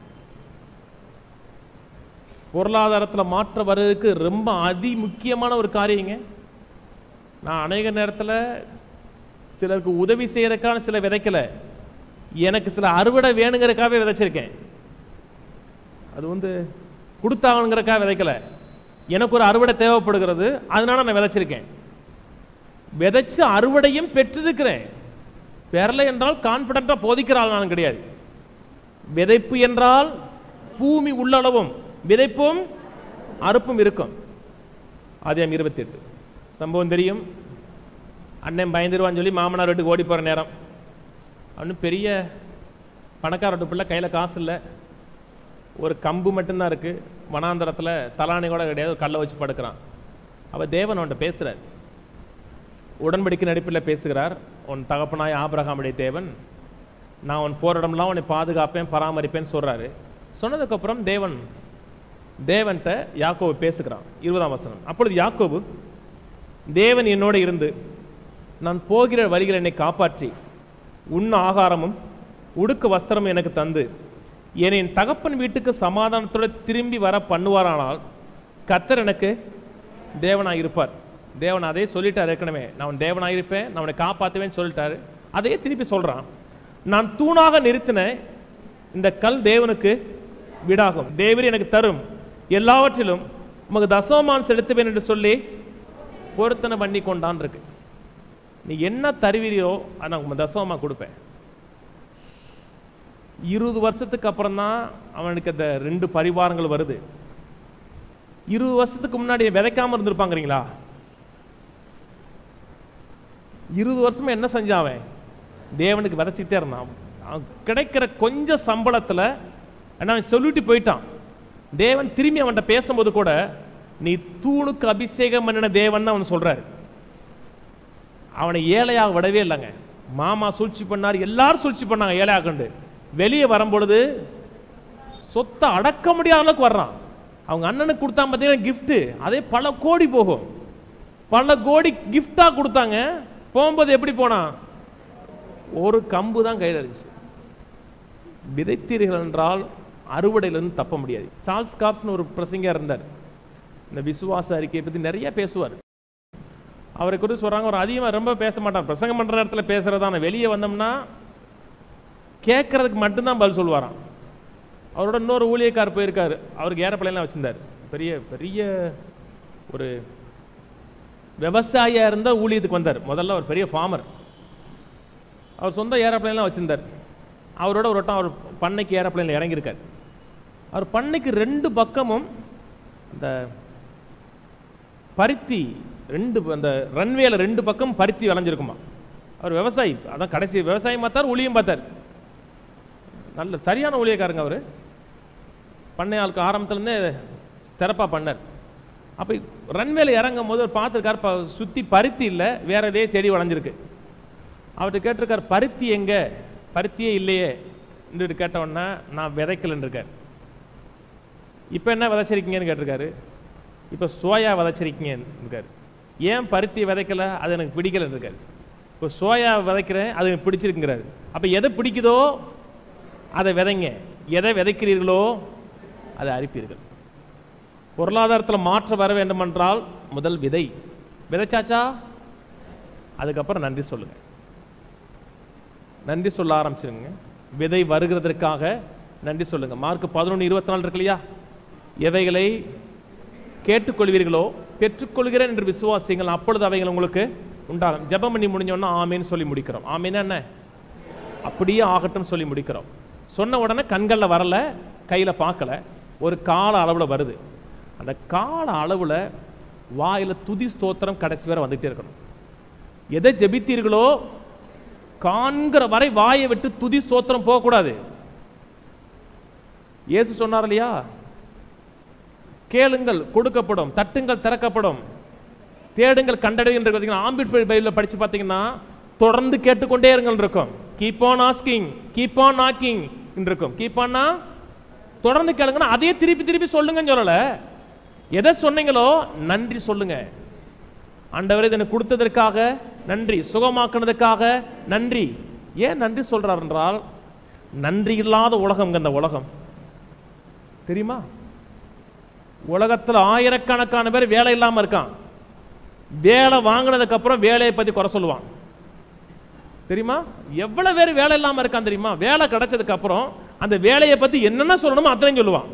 பொருளாதாரத்தில் மாற்றம் வர்றதுக்கு ரொம்ப அதி முக்கியமான ஒரு காரியங்க நான் அநேக நேரத்தில் சிலருக்கு உதவி செய்யறதுக்கான சில விதைக்கல எனக்கு சில அறுவடை வேணுங்கிறதுக்காகவே விதைச்சிருக்கேன் அது வந்து கொடுத்தாகணுங்கிறக்காக விதைக்கல எனக்கு ஒரு அறுவடை தேவைப்படுகிறது அதனால நான் விதைச்சிருக்கேன் விதைச்சு அறுவடையும் பெற்றிருக்கிறேன் பெறலை என்றால் கான்பிடண்டா போதிக்கிறாள் நான் கிடையாது விதைப்பு என்றால் பூமி உள்ளளவும் விதைப்பும் அறுப்பும் இருக்கும் அதிகம் இருபத்தி எட்டு சம்பவம் தெரியும் அண்ணன் பயந்துருவான்னு சொல்லி மாமனார் வீட்டுக்கு ஓடி போகிற நேரம் அவனு பெரிய பணக்கார வீட்டு பிள்ளை கையில் காசு இல்லை ஒரு கம்பு மட்டும்தான் இருக்கு வனாந்தரத்தில் தலாணி கூட கிடையாது ஒரு கல்லை வச்சு படுக்கிறான் அவ தேவன் அவன்கிட்ட பேசுறார் உடன்படிக்கை நடிப்பில் பேசுகிறார் உன் தகப்பனாய் ஆபிரகாமுடைய தேவன் நான் உன் போற இடம்லாம் உன்னை பாதுகாப்பேன் பராமரிப்பேன்னு சொல்றாரு சொன்னதுக்கப்புறம் தேவன் தேவன்கிட்ட யாக்கோபு பேசுகிறான் இருபதாம் வசனம் அப்பொழுது யாக்கோபு தேவன் என்னோட இருந்து நான் போகிற வழிகள் என்னை காப்பாற்றி உண்ண ஆகாரமும் உடுக்க வஸ்திரமும் எனக்கு தந்து என்னை என் தகப்பன் வீட்டுக்கு சமாதானத்தோட திரும்பி வர பண்ணுவாரானால் கர்த்தர் எனக்கு தேவனாய் இருப்பார் தேவன் அதே சொல்லிட்டார் ஏற்கனவே நான் உன் தேவனாய் இருப்பேன் நான் உன்னை காப்பாற்றுவேன்னு சொல்லிட்டாரு அதையே திருப்பி சொல்றான் நான் தூணாக நிறுத்தின இந்த கல் தேவனுக்கு வீடாகும் தேவர் எனக்கு தரும் எல்லாவற்றிலும் உமக்கு தசோமான் செலுத்துவேன் என்று சொல்லி பொருத்தனை பண்ணி கொண்டான் இருக்கு நீ என்ன தருவீரியோ அதை நான் உங்க தசோமா கொடுப்பேன் இருபது வருஷத்துக்கு அப்புறம் தான் அவனுக்கு அந்த ரெண்டு பரிவாரங்கள் வருது இருபது வருஷத்துக்கு முன்னாடி விதைக்காம இருந்திருப்பாங்கிறீங்களா இருபது வருஷமா என்ன செஞ்சான் அவன் தேவனுக்கு விதைச்சிக்கிட்டே இருந்தான் அவன் கிடைக்கிற கொஞ்சம் சம்பளத்துல ஆனா அவன் சொல்லிட்டு போயிட்டான் தேவன் திரும்பி அவன்கிட்ட பேசும்போது கூட நீ தூணுக்கு அபிஷேகம் பண்ணின தேவன் அவன் சொல்றாரு அவனை ஏழையாக விடவே இல்லைங்க மாமா சூழ்ச்சி பண்ணார் எல்லாரும் சூழ்ச்சி பண்ணாங்க ஏழையாக கண்டு வெளியே வரும்பொழுது சொத்தை அடக்க முடியாத அளவுக்கு வர்றான் அவங்க அண்ணனுக்கு கொடுத்தான் பார்த்தீங்கன்னா gift அதே பல கோடி போகும் பல கோடி gift-ஆ கொடுத்தாங்க போகும்போது எப்படி போனான் ஒரு கம்பு தான் கையில் இருந்துச்சு விதைத்தீர்கள் என்றால் அறுவடையிலிருந்து தப்ப முடியாது சார்ல்ஸ் காப்ஸ்னு ஒரு பிரசங்கர் இருந்தார் இந்த விசுவாச அறிக்கையை பற்றி நிறைய பேசுவார் அவரை குறித்து சொல்றாங்க அவர் அதிகமாக ரொம்ப பேச மாட்டார் பிரசங்கம் பண்ற இடத்துல பேசுறதான வெளியே வந்தோம்னா கேட்கறதுக்கு மட்டும்தான் பதில் சொல்லுவாராம் அவரோட இன்னொரு ஊழியக்கார் போயிருக்காரு அவருக்கு ஏரோப்ளேன்லாம் வச்சிருந்தார் பெரிய பெரிய ஒரு விவசாயியா இருந்த ஊழியத்துக்கு வந்தார் முதல்ல அவர் பெரிய ஃபார்மர் அவர் சொந்த ஏரோப்ளேன்லாம் வச்சிருந்தார் அவரோட ஒரு வட்டம் அவர் பண்ணைக்கு ஏரோப்ளேனில் இறங்கியிருக்கார் அவர் பண்ணைக்கு ரெண்டு பக்கமும் இந்த பருத்தி ரெண்டு அந்த ரன்வேல ரெண்டு பக்கம் பருத்தி விளைஞ்சிருக்குமா அவர் விவசாயி அதான் கடைசி விவசாயம் பார்த்தார் ஊழியம் பார்த்தார் நல்ல சரியான ஊழியக்காரங்க அவர் பண்ணை ஆளுக்கு ஆரம்பத்துலேருந்தே திறப்பா பண்ணார் அப்போ ரன்வேல இறங்கும் போது அவர் பார்த்துருக்காரு ப சுற்றி பருத்தி இல்லை வேற இதே செடி வளைஞ்சிருக்கு அவர்கிட்ட கேட்டிருக்கார் பருத்தி எங்க பருத்தியே இல்லையே என்று கேட்ட உடனே நான் விதைக்கலன்னு இருக்கார் இப்போ என்ன விதைச்சிருக்கீங்கன்னு கேட்டிருக்காரு இப்போ சோயா விதைச்சிருக்கீங்கன்னு இருக்காரு ஏன் பருத்தி விதைக்கல அது எனக்கு பிடிக்கலன்னு இருக்காரு இப்போ சோயா விதைக்கிறேன் அது எனக்கு பிடிச்சிருக்குங்கிறாரு அப்போ எதை பிடிக்குதோ அதை விதைங்க எதை விதைக்கிறீர்களோ அதை அரிப்பீர்கள் பொருளாதாரத்தில் மாற்றம் வர வேண்டுமென்றால் முதல் விதை விதைச்சாச்சா அதுக்கப்புறம் நன்றி சொல்லுங்க நன்றி சொல்ல ஆரம்பிச்சிருங்க விதை வருகிறதற்காக நன்றி சொல்லுங்க மார்க் பதினொன்று இருபத்தி நாலு இருக்கு இல்லையா எவைகளை கேட்டுக்கொள்வீர்களோ பெற்றுக்கொள்கிறேன் என்று விசுவாசிங்கள் அப்பொழுது அவைகள் உங்களுக்கு உண்டாகும் ஜெபம் பண்ணி முடிஞ்சோன்னா ஆமேன்னு சொல்லி முடிக்கிறோம் ஆமேன்னா என்ன அப்படியே ஆகட்டும் சொல்லி முடிக்கிறோம் சொன்ன உடனே கண்களில் வரல கையில் பார்க்கல ஒரு கால அளவில் வருது அந்த கால அளவில் வாயில் துதி ஸ்தோத்திரம் கடைசி வரை வந்துட்டே இருக்கணும் எதை ஜெபித்தீர்களோ காண்கிற வரை வாயை விட்டு துதி ஸ்தோத்திரம் போகக்கூடாது இயேசு சொன்னார் இல்லையா கேளுங்கள் கொடுக்கப்படும் தட்டுங்கள் திறக்கப்படும் தேடுங்கள் கண்டடைகின்ற பார்த்தீங்கன்னா ஆம்பிட் பைபிளில் படிச்சு பார்த்தீங்கன்னா தொடர்ந்து கேட்டுக்கொண்டே இருங்கள் இருக்கும் keep on asking keep on knocking இருக்கும் கீப் ஆன்னா தொடர்ந்து கேளுங்கன்னா அதையே திருப்பி திருப்பி சொல்லுங்கன்னு சொல்லல எதை சொன்னீங்களோ நன்றி சொல்லுங்க ஆண்டவர் இதனை கொடுத்ததற்காக நன்றி சுகமாக்குனதுக்காக நன்றி ஏன் நன்றி சொல்றார் என்றால் நன்றி இல்லாத உலகம் இந்த உலகம் தெரியுமா உலகத்துல ஆயிரக்கணக்கான பேர் வேலை இல்லாம இருக்கான் வேலை வாங்கினதுக்கு அப்புறம் வேலையை பத்தி குறை சொல்லுவான் தெரியுமா எவ்வளவு பேர் வேலை இல்லாம இருக்கான் தெரியுமா வேலை கிடைச்சதுக்கு அப்புறம் அந்த வேலையை பத்தி என்னென்ன சொல்லணுமோ அத்தனையும் சொல்லுவான்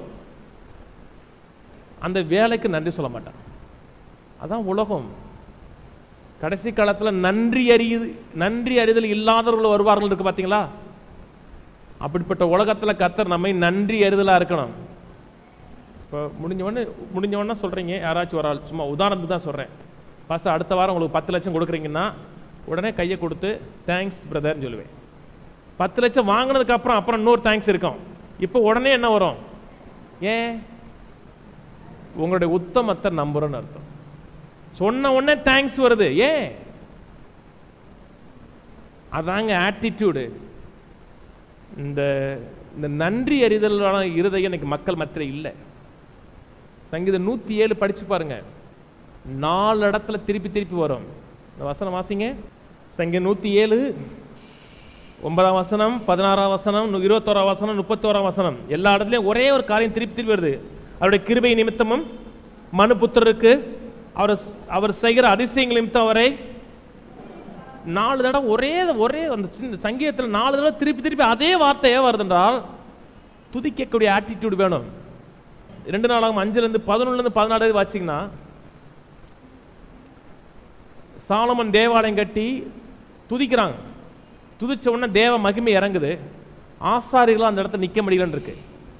அந்த வேலைக்கு நன்றி சொல்ல மாட்டான் அதான் உலகம் கடைசி காலத்துல நன்றி அறிய நன்றி அறிதல் இல்லாதவர்கள் வருவார்கள் இருக்கு பாத்தீங்களா அப்படிப்பட்ட உலகத்துல கத்தர் நம்மை நன்றி அறிதலா இருக்கணும் இப்போ முடிஞ்ச உடனே முடிஞ்ச உடனே சொல்றீங்க யாராச்சும் ஒரு ஆள் சும்மா உதாரணத்துக்கு தான் சொல்றேன் ஃபர்ஸ்ட் அடுத்த வாரம் உங்களுக்கு பத்து லட்சம் கொடுக்குறீங்கன்னா உடனே கையை கொடுத்து தேங்க்ஸ் பிரதர்னு சொல்லுவேன் பத்து லட்சம் வாங்கினதுக்கு அப்புறம் அப்புறம் இன்னொரு தேங்க்ஸ் இருக்கும் இப்போ உடனே என்ன வரும் ஏன் உங்களுடைய உத்தமத்தை நம்புறோன்னு அர்த்தம் சொன்ன உடனே தேங்க்ஸ் வருது ஏன் அதாங்க ஆட்டிடியூடு இந்த இந்த நன்றி அறிதலான இருதயம் இன்னைக்கு மக்கள் மத்தியில் இல்லை சங்கீதம் நூத்தி ஏழு படிச்சு பாருங்க நாலு இடத்துல திருப்பி திருப்பி வரும் இந்த வசனம் வாசிங்க சங்கீதம் நூத்தி ஏழு ஒன்பதாம் வசனம் பதினாறாம் வசனம் நு- இருபத்தோராம் வசனம் முப்பத்தோராம் வசனம் எல்லா இடத்துலயும் ஒரே ஒரு காரியம் திருப்பி திருப்பி வருது அவருடைய கிருபை நிமித்தமும் மனு புத்திரருக்கு அவர் ஸ்- அவர் செய்கிற அதிசயங்கள் நிமித்தம் அவரை நாலு தடவை ஒரே ஒரே அந்த சின்ன சங்கீதத்தில் நாலு தடவை திருப்பி திருப்பி அதே வார்த்தை ஏன் வருதுன்றால் துதிக்கக்கூடிய ஆட்டிடியூட் வேணும் ரெண்டு நாளாகும் அஞ்சுலேருந்து பதினொன்றுலேருந்து பதினாறு வாச்சிங்கன்னா சாலமன் தேவாலயம் கட்டி துதிக்கிறாங்க துதிச்ச உடனே தேவ மகிமை இறங்குது ஆசாரிகளும் அந்த இடத்துல நிக்க முடியலன்னு இருக்கு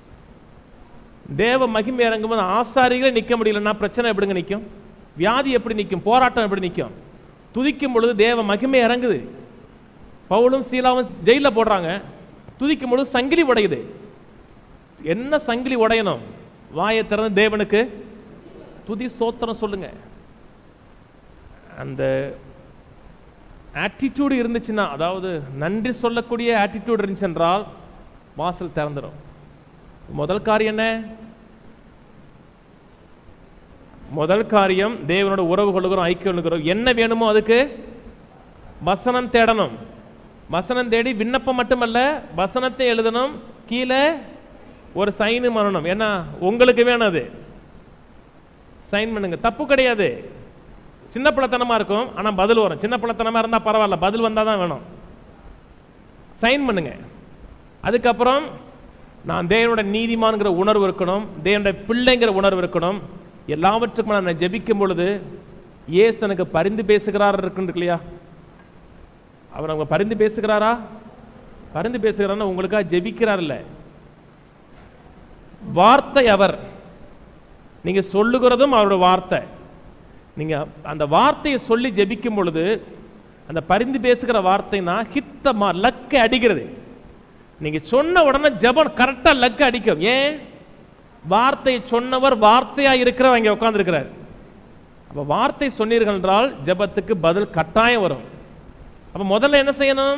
தேவ மகிமை இறங்கும்போது ஆசாரிகளே நிக்க முடியலன்னா பிரச்சனை எப்படிங்க நிக்கும் வியாதி எப்படி நிக்கும் போராட்டம் எப்படி நிக்கும் துதிக்கும் பொழுது தேவ மகிமை இறங்குது பவுலும் சீலாவும் ஜெயில போடுறாங்க துதிக்கும் பொழுது சங்கிலி உடையுது என்ன சங்கிலி உடையணும் வாயை திறந்து தேவனுக்கு துதி ஸ்தோத்திரம் சொல்லுங்க அந்த ஆட்டிடியூடு இருந்துச்சுன்னா அதாவது நன்றி சொல்லக்கூடிய ஆட்டிடியூட் இருந்துச்சு என்றால் வாசல் திறந்துடும் முதல் காரியம் என்ன முதல் காரியம் தேவனோட உறவு கொள்ளுகிறோம் ஐக்கியம் கொள்ளுகிறோம் என்ன வேணுமோ அதுக்கு வசனம் தேடணும் வசனம் தேடி விண்ணப்பம் மட்டுமல்ல வசனத்தை எழுதணும் கீழே ஒரு சைனு பண்ணணும் ஏன்னா உங்களுக்கு வேணும் அது சைன் பண்ணுங்க தப்பு கிடையாது சின்ன பிள்ளைத்தனமா இருக்கும் ஆனா பதில் வரும் சின்ன பிள்ளைத்தனமா இருந்தா பரவாயில்ல பதில் வந்தா தான் வேணும் சைன் பண்ணுங்க அதுக்கப்புறம் நான் தேவனோட நீதிமான்கிற உணர்வு இருக்கணும் தேவனுடைய பிள்ளைங்கிற உணர்வு இருக்கணும் எல்லாவற்றுக்கும் நான் ஜெபிக்கும் பொழுது இயேசு எனக்கு பரிந்து பேசுகிறார் இருக்குன்னு இல்லையா அவர் அவங்க பரிந்து பேசுகிறாரா பரிந்து பேசுகிறாருன்னா உங்களுக்காக ஜெபிக்கிறார் இல்ல வார்த்தை அவர் நீங்க சொல்லுகிறதும் அவரோட வார்த்தை நீங்க அந்த வார்த்தையை சொல்லி ஜெபிக்கும் பொழுது அந்த பரிந்து பேசுகிற வார்த்தைனா ஹித்தமா லக்க அடிக்கிறது நீங்க சொன்ன உடனே ஜெபம் கரெக்டா லக்க அடிக்கும் ஏன் வார்த்தையை சொன்னவர் வார்த்தையா இருக்கிறவர் இங்க உட்கார்ந்திருக்கிறார் அப்ப வார்த்தை சொன்னீர்கள் என்றால் ஜெபத்துக்கு பதில் கட்டாயம் வரும் அப்ப முதல்ல என்ன செய்யணும்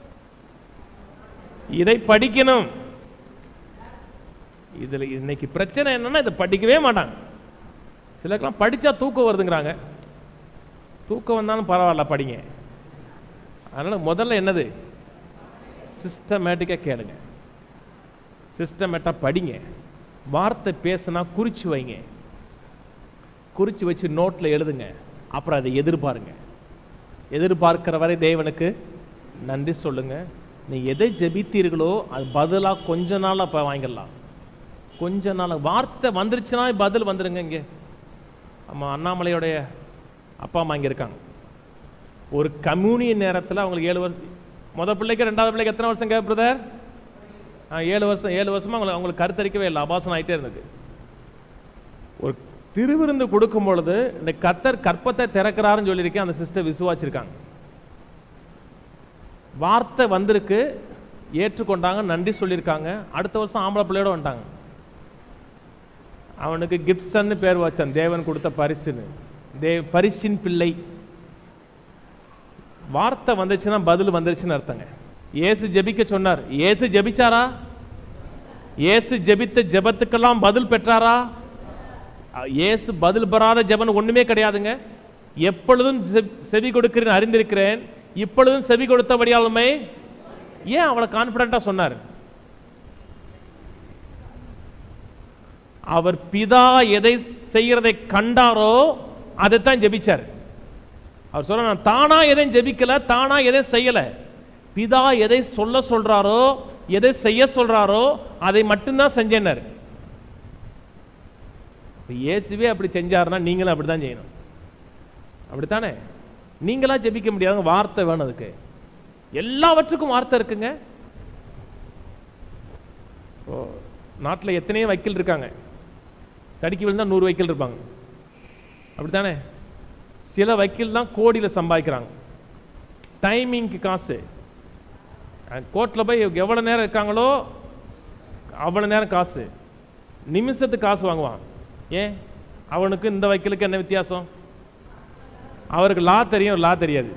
இதை படிக்கணும் இதுல இன்னைக்கு பிரச்சனை என்னன்னா இதை படிக்கவே மாட்டாங்க சிலருக்கெல்லாம் படிச்சா தூக்கம் வருதுங்கிறாங்க தூக்கம் வந்தாலும் பரவாயில்ல படிங்க அதனால முதல்ல என்னது சிஸ்டமேட்டிக்காக கேளுங்க சிஸ்டமேட்டாக படிங்க வார்த்தை பேசுனா குறிச்சு வைங்க குறிச்சு வச்சு நோட்டில் எழுதுங்க அப்புறம் அதை எதிர்பாருங்க எதிர்பார்க்கிற வரை தேவனுக்கு நன்றி சொல்லுங்க நீ எதை ஜெபித்தீர்களோ அது பதிலாக கொஞ்ச நாள் அப்போ வாங்கிடலாம் கொஞ்ச நாள் வார்த்தை வந்துருச்சுன்னா பதில் வந்துருங்க இங்கே ஆமா அண்ணாமலையோடைய அப்பா அம்மா இங்கே இருக்காங்க ஒரு கம்யூனியன் நேரத்தில் அவங்களுக்கு ஏழு வருஷம் முத பிள்ளைக்கு ரெண்டாவது பிள்ளைக்கு எத்தனை வருஷம் கேட்க பிரதர் ஏழு வருஷம் ஏழு வருஷமா அவங்களுக்கு அவங்களுக்கு கருத்தரிக்கவே இல்லை அபாசனம் ஆயிட்டே இருந்தது ஒரு திருவிருந்து கொடுக்கும் பொழுது இந்த கத்தர் கற்பத்தை திறக்கிறாருன்னு சொல்லியிருக்கேன் அந்த சிஸ்டர் விசுவாச்சிருக்காங்க வார்த்தை வந்திருக்கு ஏற்றுக்கொண்டாங்க நன்றி சொல்லியிருக்காங்க அடுத்த வருஷம் ஆம்பளை பிள்ளையோட வந்துட்டாங்க அவனுக்கு கிப்சன்னு பேர் வச்சான் தேவன் கொடுத்த பரிசுன்னு தேவ் பரிசின் பிள்ளை வார்த்தை வந்துச்சுன்னா பதில் வந்துருச்சுன்னு அர்த்தங்க இயேசு ஜெபிக்க சொன்னார் இயேசு ஜெபிச்சாரா இயேசு ஜெபித்த ஜெபத்துக்கெல்லாம் பதில் பெற்றாரா அஹ், இயேசு பதில் பெறாத ஜெபம் ஒண்ணுமே கிடையாதுங்க எப்பொழுதும் செ- செவி கொடுக்கிறேன் அறிந்திருக்கிறேன் இப்பொழுதும் செவி கொடுத்தபடியாலுமே ஏன் அவளை கான்பிடண்டா சொன்னார் அவர் பிதா எதை செய்யறதை கண்டாரோ அதைத்தான் ஜெபிச்சார் அவர் சொல்ற நான் தானா எதையும் ஜெபிக்கல தானா எதையும் செய்யல பிதா எதை சொல்ல சொல்றாரோ எதை செய்ய சொல்றாரோ அதை மட்டும்தான் செஞ்சேன்னாரு இப்ப இயேசுவே அப்படி செஞ்சாருன்னா நீங்களும் அப்படித்தான் செய்யணும் அப்படித்தானே நீங்களா ஜெபிக்க முடியாதுங்க வார்த்தை வேணும் அதுக்கு எல்லாவற்றுக்கும் வார்த்தை இருக்குங்க இப்போ நாட்டில் எத்தனையோ வக்கீல் இருக்காங்க தடுக்கி விழுந்தா நூறு வக்கீல் இருப்பாங்க அப்படித்தானே சில வக்கீல் தான் கோடியில் சம்பாதிக்கிறாங்க டைமிங்க்கு காசு கோர்ட்டில் போய் எவ்வளோ நேரம் இருக்காங்களோ அவ்வளோ நேரம் காசு நிமிஷத்துக்கு காசு வாங்குவான் ஏன் அவனுக்கு இந்த வக்கீலுக்கு என்ன வித்தியாசம் அவருக்கு லா தெரியும் லா தெரியாது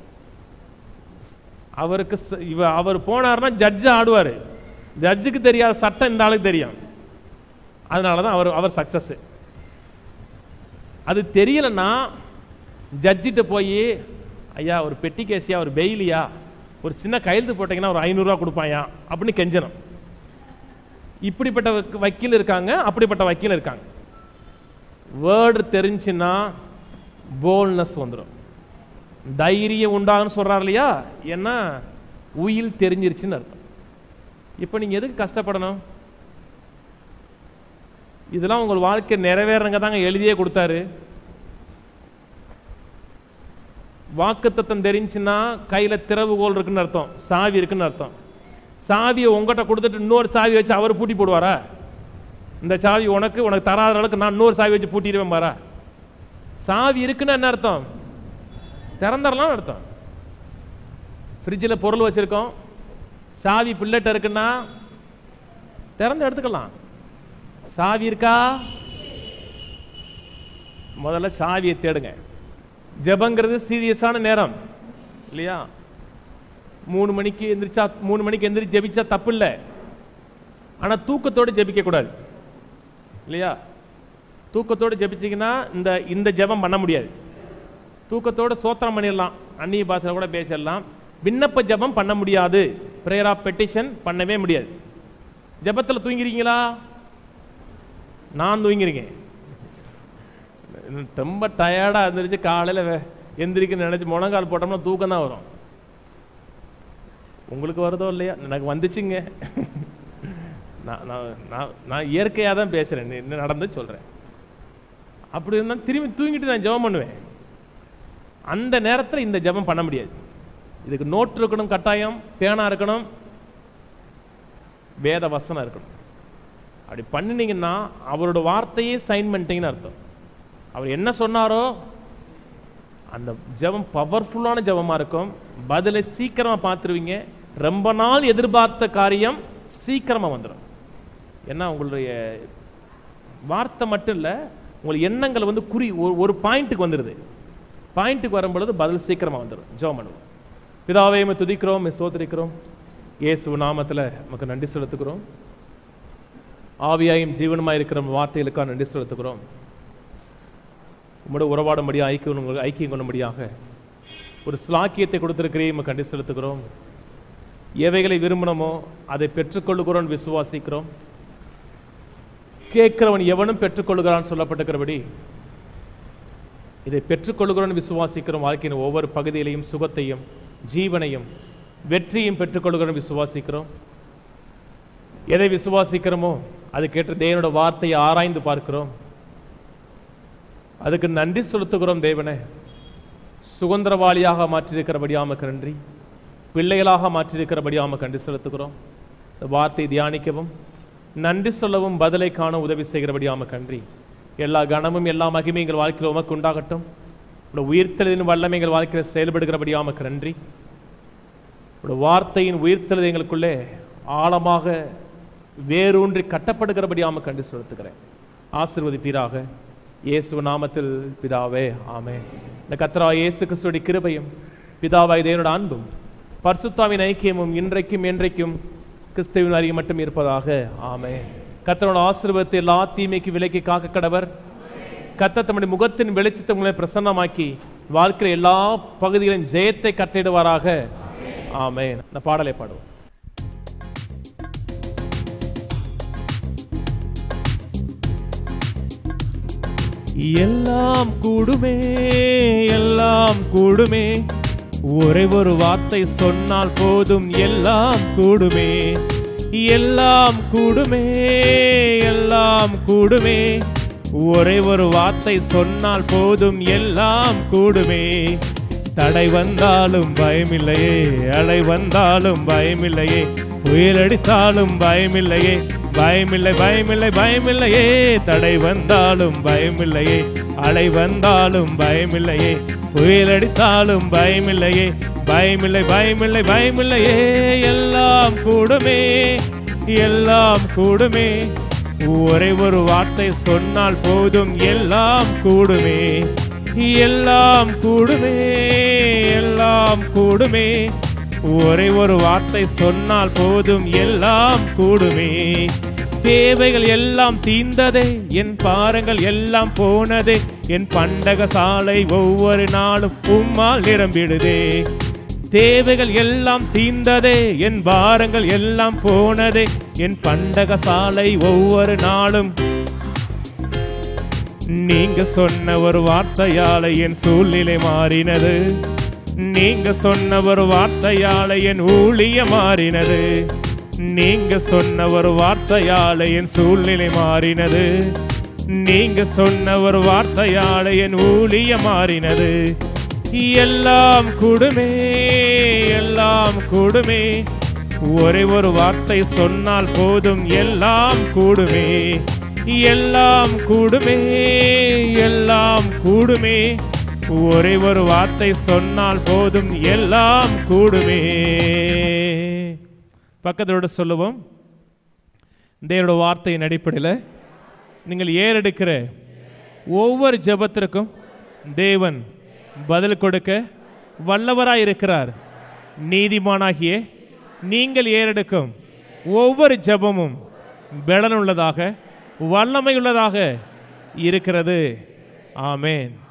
அவருக்கு ச- இவ அவர் போனார்னா ஜட்ஜ் ஆடுவார் ஜட்ஜுக்கு தெரியாத சட்டம் இந்த ஆளுக்கு தெரியும் அதனால தான் அவர் அவர் சக்சஸ் அது தெரியலன்னா ஜட்ஜிட்ட போய் ஐயா ஒரு பெட்டி கேஸியா ஒரு பெயிலியா ஒரு சின்ன கையெழுத்து போட்டீங்கன்னா ஒரு ஐநூறுரூவா கொடுப்பாயா அப்படின்னு கெஞ்சணும் இப்படிப்பட்ட வக்க- வக்கீல் இருக்காங்க அப்படிப்பட்ட வக்கீல் இருக்காங்க வேர்டு தெரிஞ்சுன்னா போல்னஸ் வந்துடும் தைரியம் உண்டாகுன்னு சொல்றாரு இல்லையா ஏன்னா உயில் தெரிஞ்சிருச்சுன்னு அர்த்தம் இப்போ நீங்க எதுக்கு கஷ்டப்படணும் இதெல்லாம் உங்கள் வாழ்க்கை நிறைவேறங்க தாங்க எழுதியே கொடுத்தாரு வாக்குத்தத்தம் தெரிஞ்சுன்னா கையில திறவுகோல் இருக்குன்னு அர்த்தம் சாவி இருக்குன்னு அர்த்தம் சாவியை உங்ககிட்ட கொடுத்துட்டு இன்னொரு சாவி வச்சு அவர் பூட்டி போடுவாரா இந்த சாவி உனக்கு உனக்கு தராத அளவுக்கு நான் இன்னொரு சாவி வச்சு பூட்டிடுவேன் பாரா சாவி இருக்குன்னு என்ன அர்த்தம் திறந்துடலாம் அர்த்தம் ஃப்ரிட்ஜில் பொருள் வச்சிருக்கோம் சாவி பிள்ளட்ட இருக்குன்னா திறந்து எடுத்துக்கலாம் சாவி இருக்கா முதல்ல சாவியை தேடுங்க ஜெபங்கிறது சீரியஸான நேரம் இல்லையா மூணு மணிக்கு எந்திரிச்சா மூணு மணிக்கு எந்திரிச்சு ஜெபிச்சா தப்பு இல்லை ஆனால் தூக்கத்தோடு ஜெபிக்க கூடாது இல்லையா தூக்கத்தோடு ஜெபிச்சீங்கன்னா இந்த இந்த ஜெபம் பண்ண முடியாது தூக்கத்தோடு சோத்திரம் பண்ணிடலாம் அந்நிய பாஷையில் கூட பேசிடலாம் விண்ணப்ப ஜெபம் பண்ண முடியாது பிரேயர் ஆஃப் பெட்டிஷன் பண்ணவே முடியாது ஜெபத்தில் தூங்கிறீங்களா நான் தூங்கிருக்கேன் ரொம்ப டயர்டாக இருந்துருச்சு காலையில் எந்திரிக்க நினைச்சு முழங்கால் போட்டோம்னா தூக்கம் தான் வரும் உங்களுக்கு வருதோ இல்லையா எனக்கு வந்துச்சுங்க நான் நான் நான் நான் இயற்கையாக தான் பேசுகிறேன் என்ன நடந்து சொல்கிறேன் அப்படி இருந்தால் திரும்பி தூங்கிட்டு நான் ஜெபம் பண்ணுவேன் அந்த நேரத்தில் இந்த ஜெபம் பண்ண முடியாது இதுக்கு நோட் இருக்கணும் கட்டாயம் பேனா இருக்கணும் வேத வசனம் இருக்கணும் அப்படி பண்ணினீங்கன்னா அவரோட வார்த்தையே சைன் பண்ணிட்டீங்கன்னு அர்த்தம் அவர் என்ன சொன்னாரோ அந்த ஜெபம் பவர்ஃபுல்லான ஜெபமா இருக்கும் பதிலை சீக்கிரமா பார்த்துருவீங்க ரொம்ப நாள் எதிர்பார்த்த காரியம் சீக்கிரமா வந்துடும் ஏன்னா உங்களுடைய வார்த்தை மட்டும் இல்லை உங்கள் எண்ணங்கள் வந்து குறி ஒரு- ஒரு பாயிண்ட்டுக்கு வந்துடுது பாயிண்ட்டுக்கு வரும் பொழுது பதில் சீக்கிரமா வந்துடும் ஜெபம் பண்ணுவோம் பிதாவே உம்மை துதிக்கிறோம் உம்மை ஸ்தோத்திரிக்கிறோம் இயேசு நாமத்துல நமக்கு நன்றி செலுத்துகிறோம் ஆவியாயும் ஜீவனுமாய் இருக்கிற உம் வார்த்தைகளுக்காக நன்றி செலுத்துகிறோம் உம்மோட உறவாடும்படியாக ஐக்கியம் உங்களுக்கு ஐக்கியம் கொள்ளும்படியாக ஒரு ஸ்லாக்கியத்தை கொடுத்திருக்கிறேன் உமக்கு நன்றி செலுத்துகிறோம் எவைகளை விரும்பினமோ அதை பெற்றுக்கொள்ளுகிறோம் விசுவாசிக்கிறோம் கேட்கிறவன் எவனும் பெற்றுக்கொள்ளுகிறான் சொல்லப்பட்டிருக்கிறபடி இதை பெற்றுக்கொள்ளுகிறோம் விசுவாசிக்கிறோம் வாழ்க்கையின் ஒவ்வொரு பகுதியிலையும் சுகத்தையும் ஜீவனையும் வெற்றியும் பெற்றுக்கொள்ளுகிறோம் விசுவாசிக்கிறோம் எதை விசுவாசிக்கிறோமோ அதுக்கேற்ற தேவனோட வார்த்தையை ஆராய்ந்து பார்க்கிறோம் அதுக்கு நன்றி செலுத்துகிறோம் தேவனே சுதந்திரவாளியாக மாற்றியிருக்கிறபடியாமக்கு நன்றி பிள்ளைகளாக மாற்றியிருக்கிறபடியாம கண்டு செலுத்துகிறோம் இந்த வார்த்தை தியானிக்கவும் நன்றி சொல்லவும் பதிலை காண உதவி செய்கிறபடியாம கன்றி எல்லா கணமும் எல்லா மகிமையும் எங்கள் வாழ்க்கையில் உமக்கு உண்டாகட்டும் உடைய உயிர்த்தெழுதின் வல்லமை எங்கள் வாழ்க்கையில் செயல்படுகிறபடியாமக்கு நன்றி உடைய வார்த்தையின் உயிர்த்தெழுது எங்களுக்குள்ளே ஆழமாக வேரூன்றி கட்டப்படுகிறபடியாம கண்டு செலுத்துகிறேன் ஆசிர்வதிப்பீராக இயேசு நாமத்தில் பிதாவே ஆமே இந்த கத்ரா இயேசு கிறிஸ்துடைய கிருபையும் பிதாவாய் தேவனோட அன்பும் பரிசுத்தாவின் ஐக்கியமும் இன்றைக்கும் என்றைக்கும் கிறிஸ்துவின் அறிய மட்டும் இருப்பதாக ஆமே கத்தரோட ஆசீர்வாதத்தை எல்லா தீமைக்கு விலைக்கு காக்க கடவர் கத்த தம்முடைய முகத்தின் வெளிச்சத்தை உங்களை பிரசன்னமாக்கி வாழ்க்கையில் எல்லா பகுதிகளின் ஜெயத்தை கட்டிடுவாராக ஆமே இந்த பாடலை பாடுவோம் எல்லாம் கூடுமே எல்லாம் கூடுமே ஒரே ஒரு வார்த்தை சொன்னால் போதும் எல்லாம் கூடுமே எல்லாம் கூடுமே எல்லாம் கூடுமே ஒரே ஒரு வார்த்தை சொன்னால் போதும் எல்லாம் கூடுமே தடை வந்தாலும் பயமில்லையே அலை வந்தாலும் பயமில்லையே புயல் அடித்தாலும் பயமில்லையே பயமில்லை பயமில்லை பயமில்லையே தடை வந்தாலும் பயமில்லையே அலை வந்தாலும் பயமில்லையே புயல் அடித்தாலும் பயமில்லையே பயமில்லை பயமில்லை பயமில்லையே எல்லாம் கூடுமே எல்லாம் கூடுமே ஒரே ஒரு வார்த்தை சொன்னால் போதும் எல்லாம் கூடுமே எல்லாம் கூடுமே எல்லாம் கூடுமே ஒரே ஒரு வார்த்தை சொன்னால் போதும் எல்லாம் கூடுமே தேவைகள் எல்லாம் தீர்ந்ததே என் பாரங்கள் எல்லாம் போனதே என் பண்டக சாலை ஒவ்வொரு நாளும் உம்மால் நிரம்பிடுதே தேவைகள் எல்லாம் தீர்ந்ததே என் பாரங்கள் எல்லாம் போனதே என் பண்டக சாலை ஒவ்வொரு நாளும் நீங்க சொன்ன ஒரு வார்த்தையால என் சூழ்நிலை மாறினது நீங்க சொன்ன ஒரு வார்த்தையால என் ஊழிய மாறினது நீங்க சொன்ன ஒரு வார்த்தையால என் சூழ்நிலை மாறினது நீங்க சொன்ன ஒரு வார்த்தையால என் ஊழிய மாறினது எல்லாம் கூடுமே எல்லாம் கூடுமே ஒரே ஒரு வார்த்தை சொன்னால் போதும் எல்லாம் கூடுமே எல்லாம் கூடுமே எல்லாம் கூடுமே ஒரே ஒரு வார்த்தை சொன்னால் போதும் எல்லாம் கூடுமே பக்கத்தோட சொல்லுவோம் தேவனோட வார்த்தையின் அடிப்படையில் நீங்கள் ஏறெடுக்கிற ஒவ்வொரு ஜெபத்திற்கும் தேவன் பதில் கொடுக்க வல்லவராய் இருக்கிறார் நீதிமானாகிய நீங்கள் ஏறெடுக்கும் ஒவ்வொரு ஜெபமும் பலனுள்ளதாக வல்லமையுள்ளதாக இருக்கிறது ஆமென்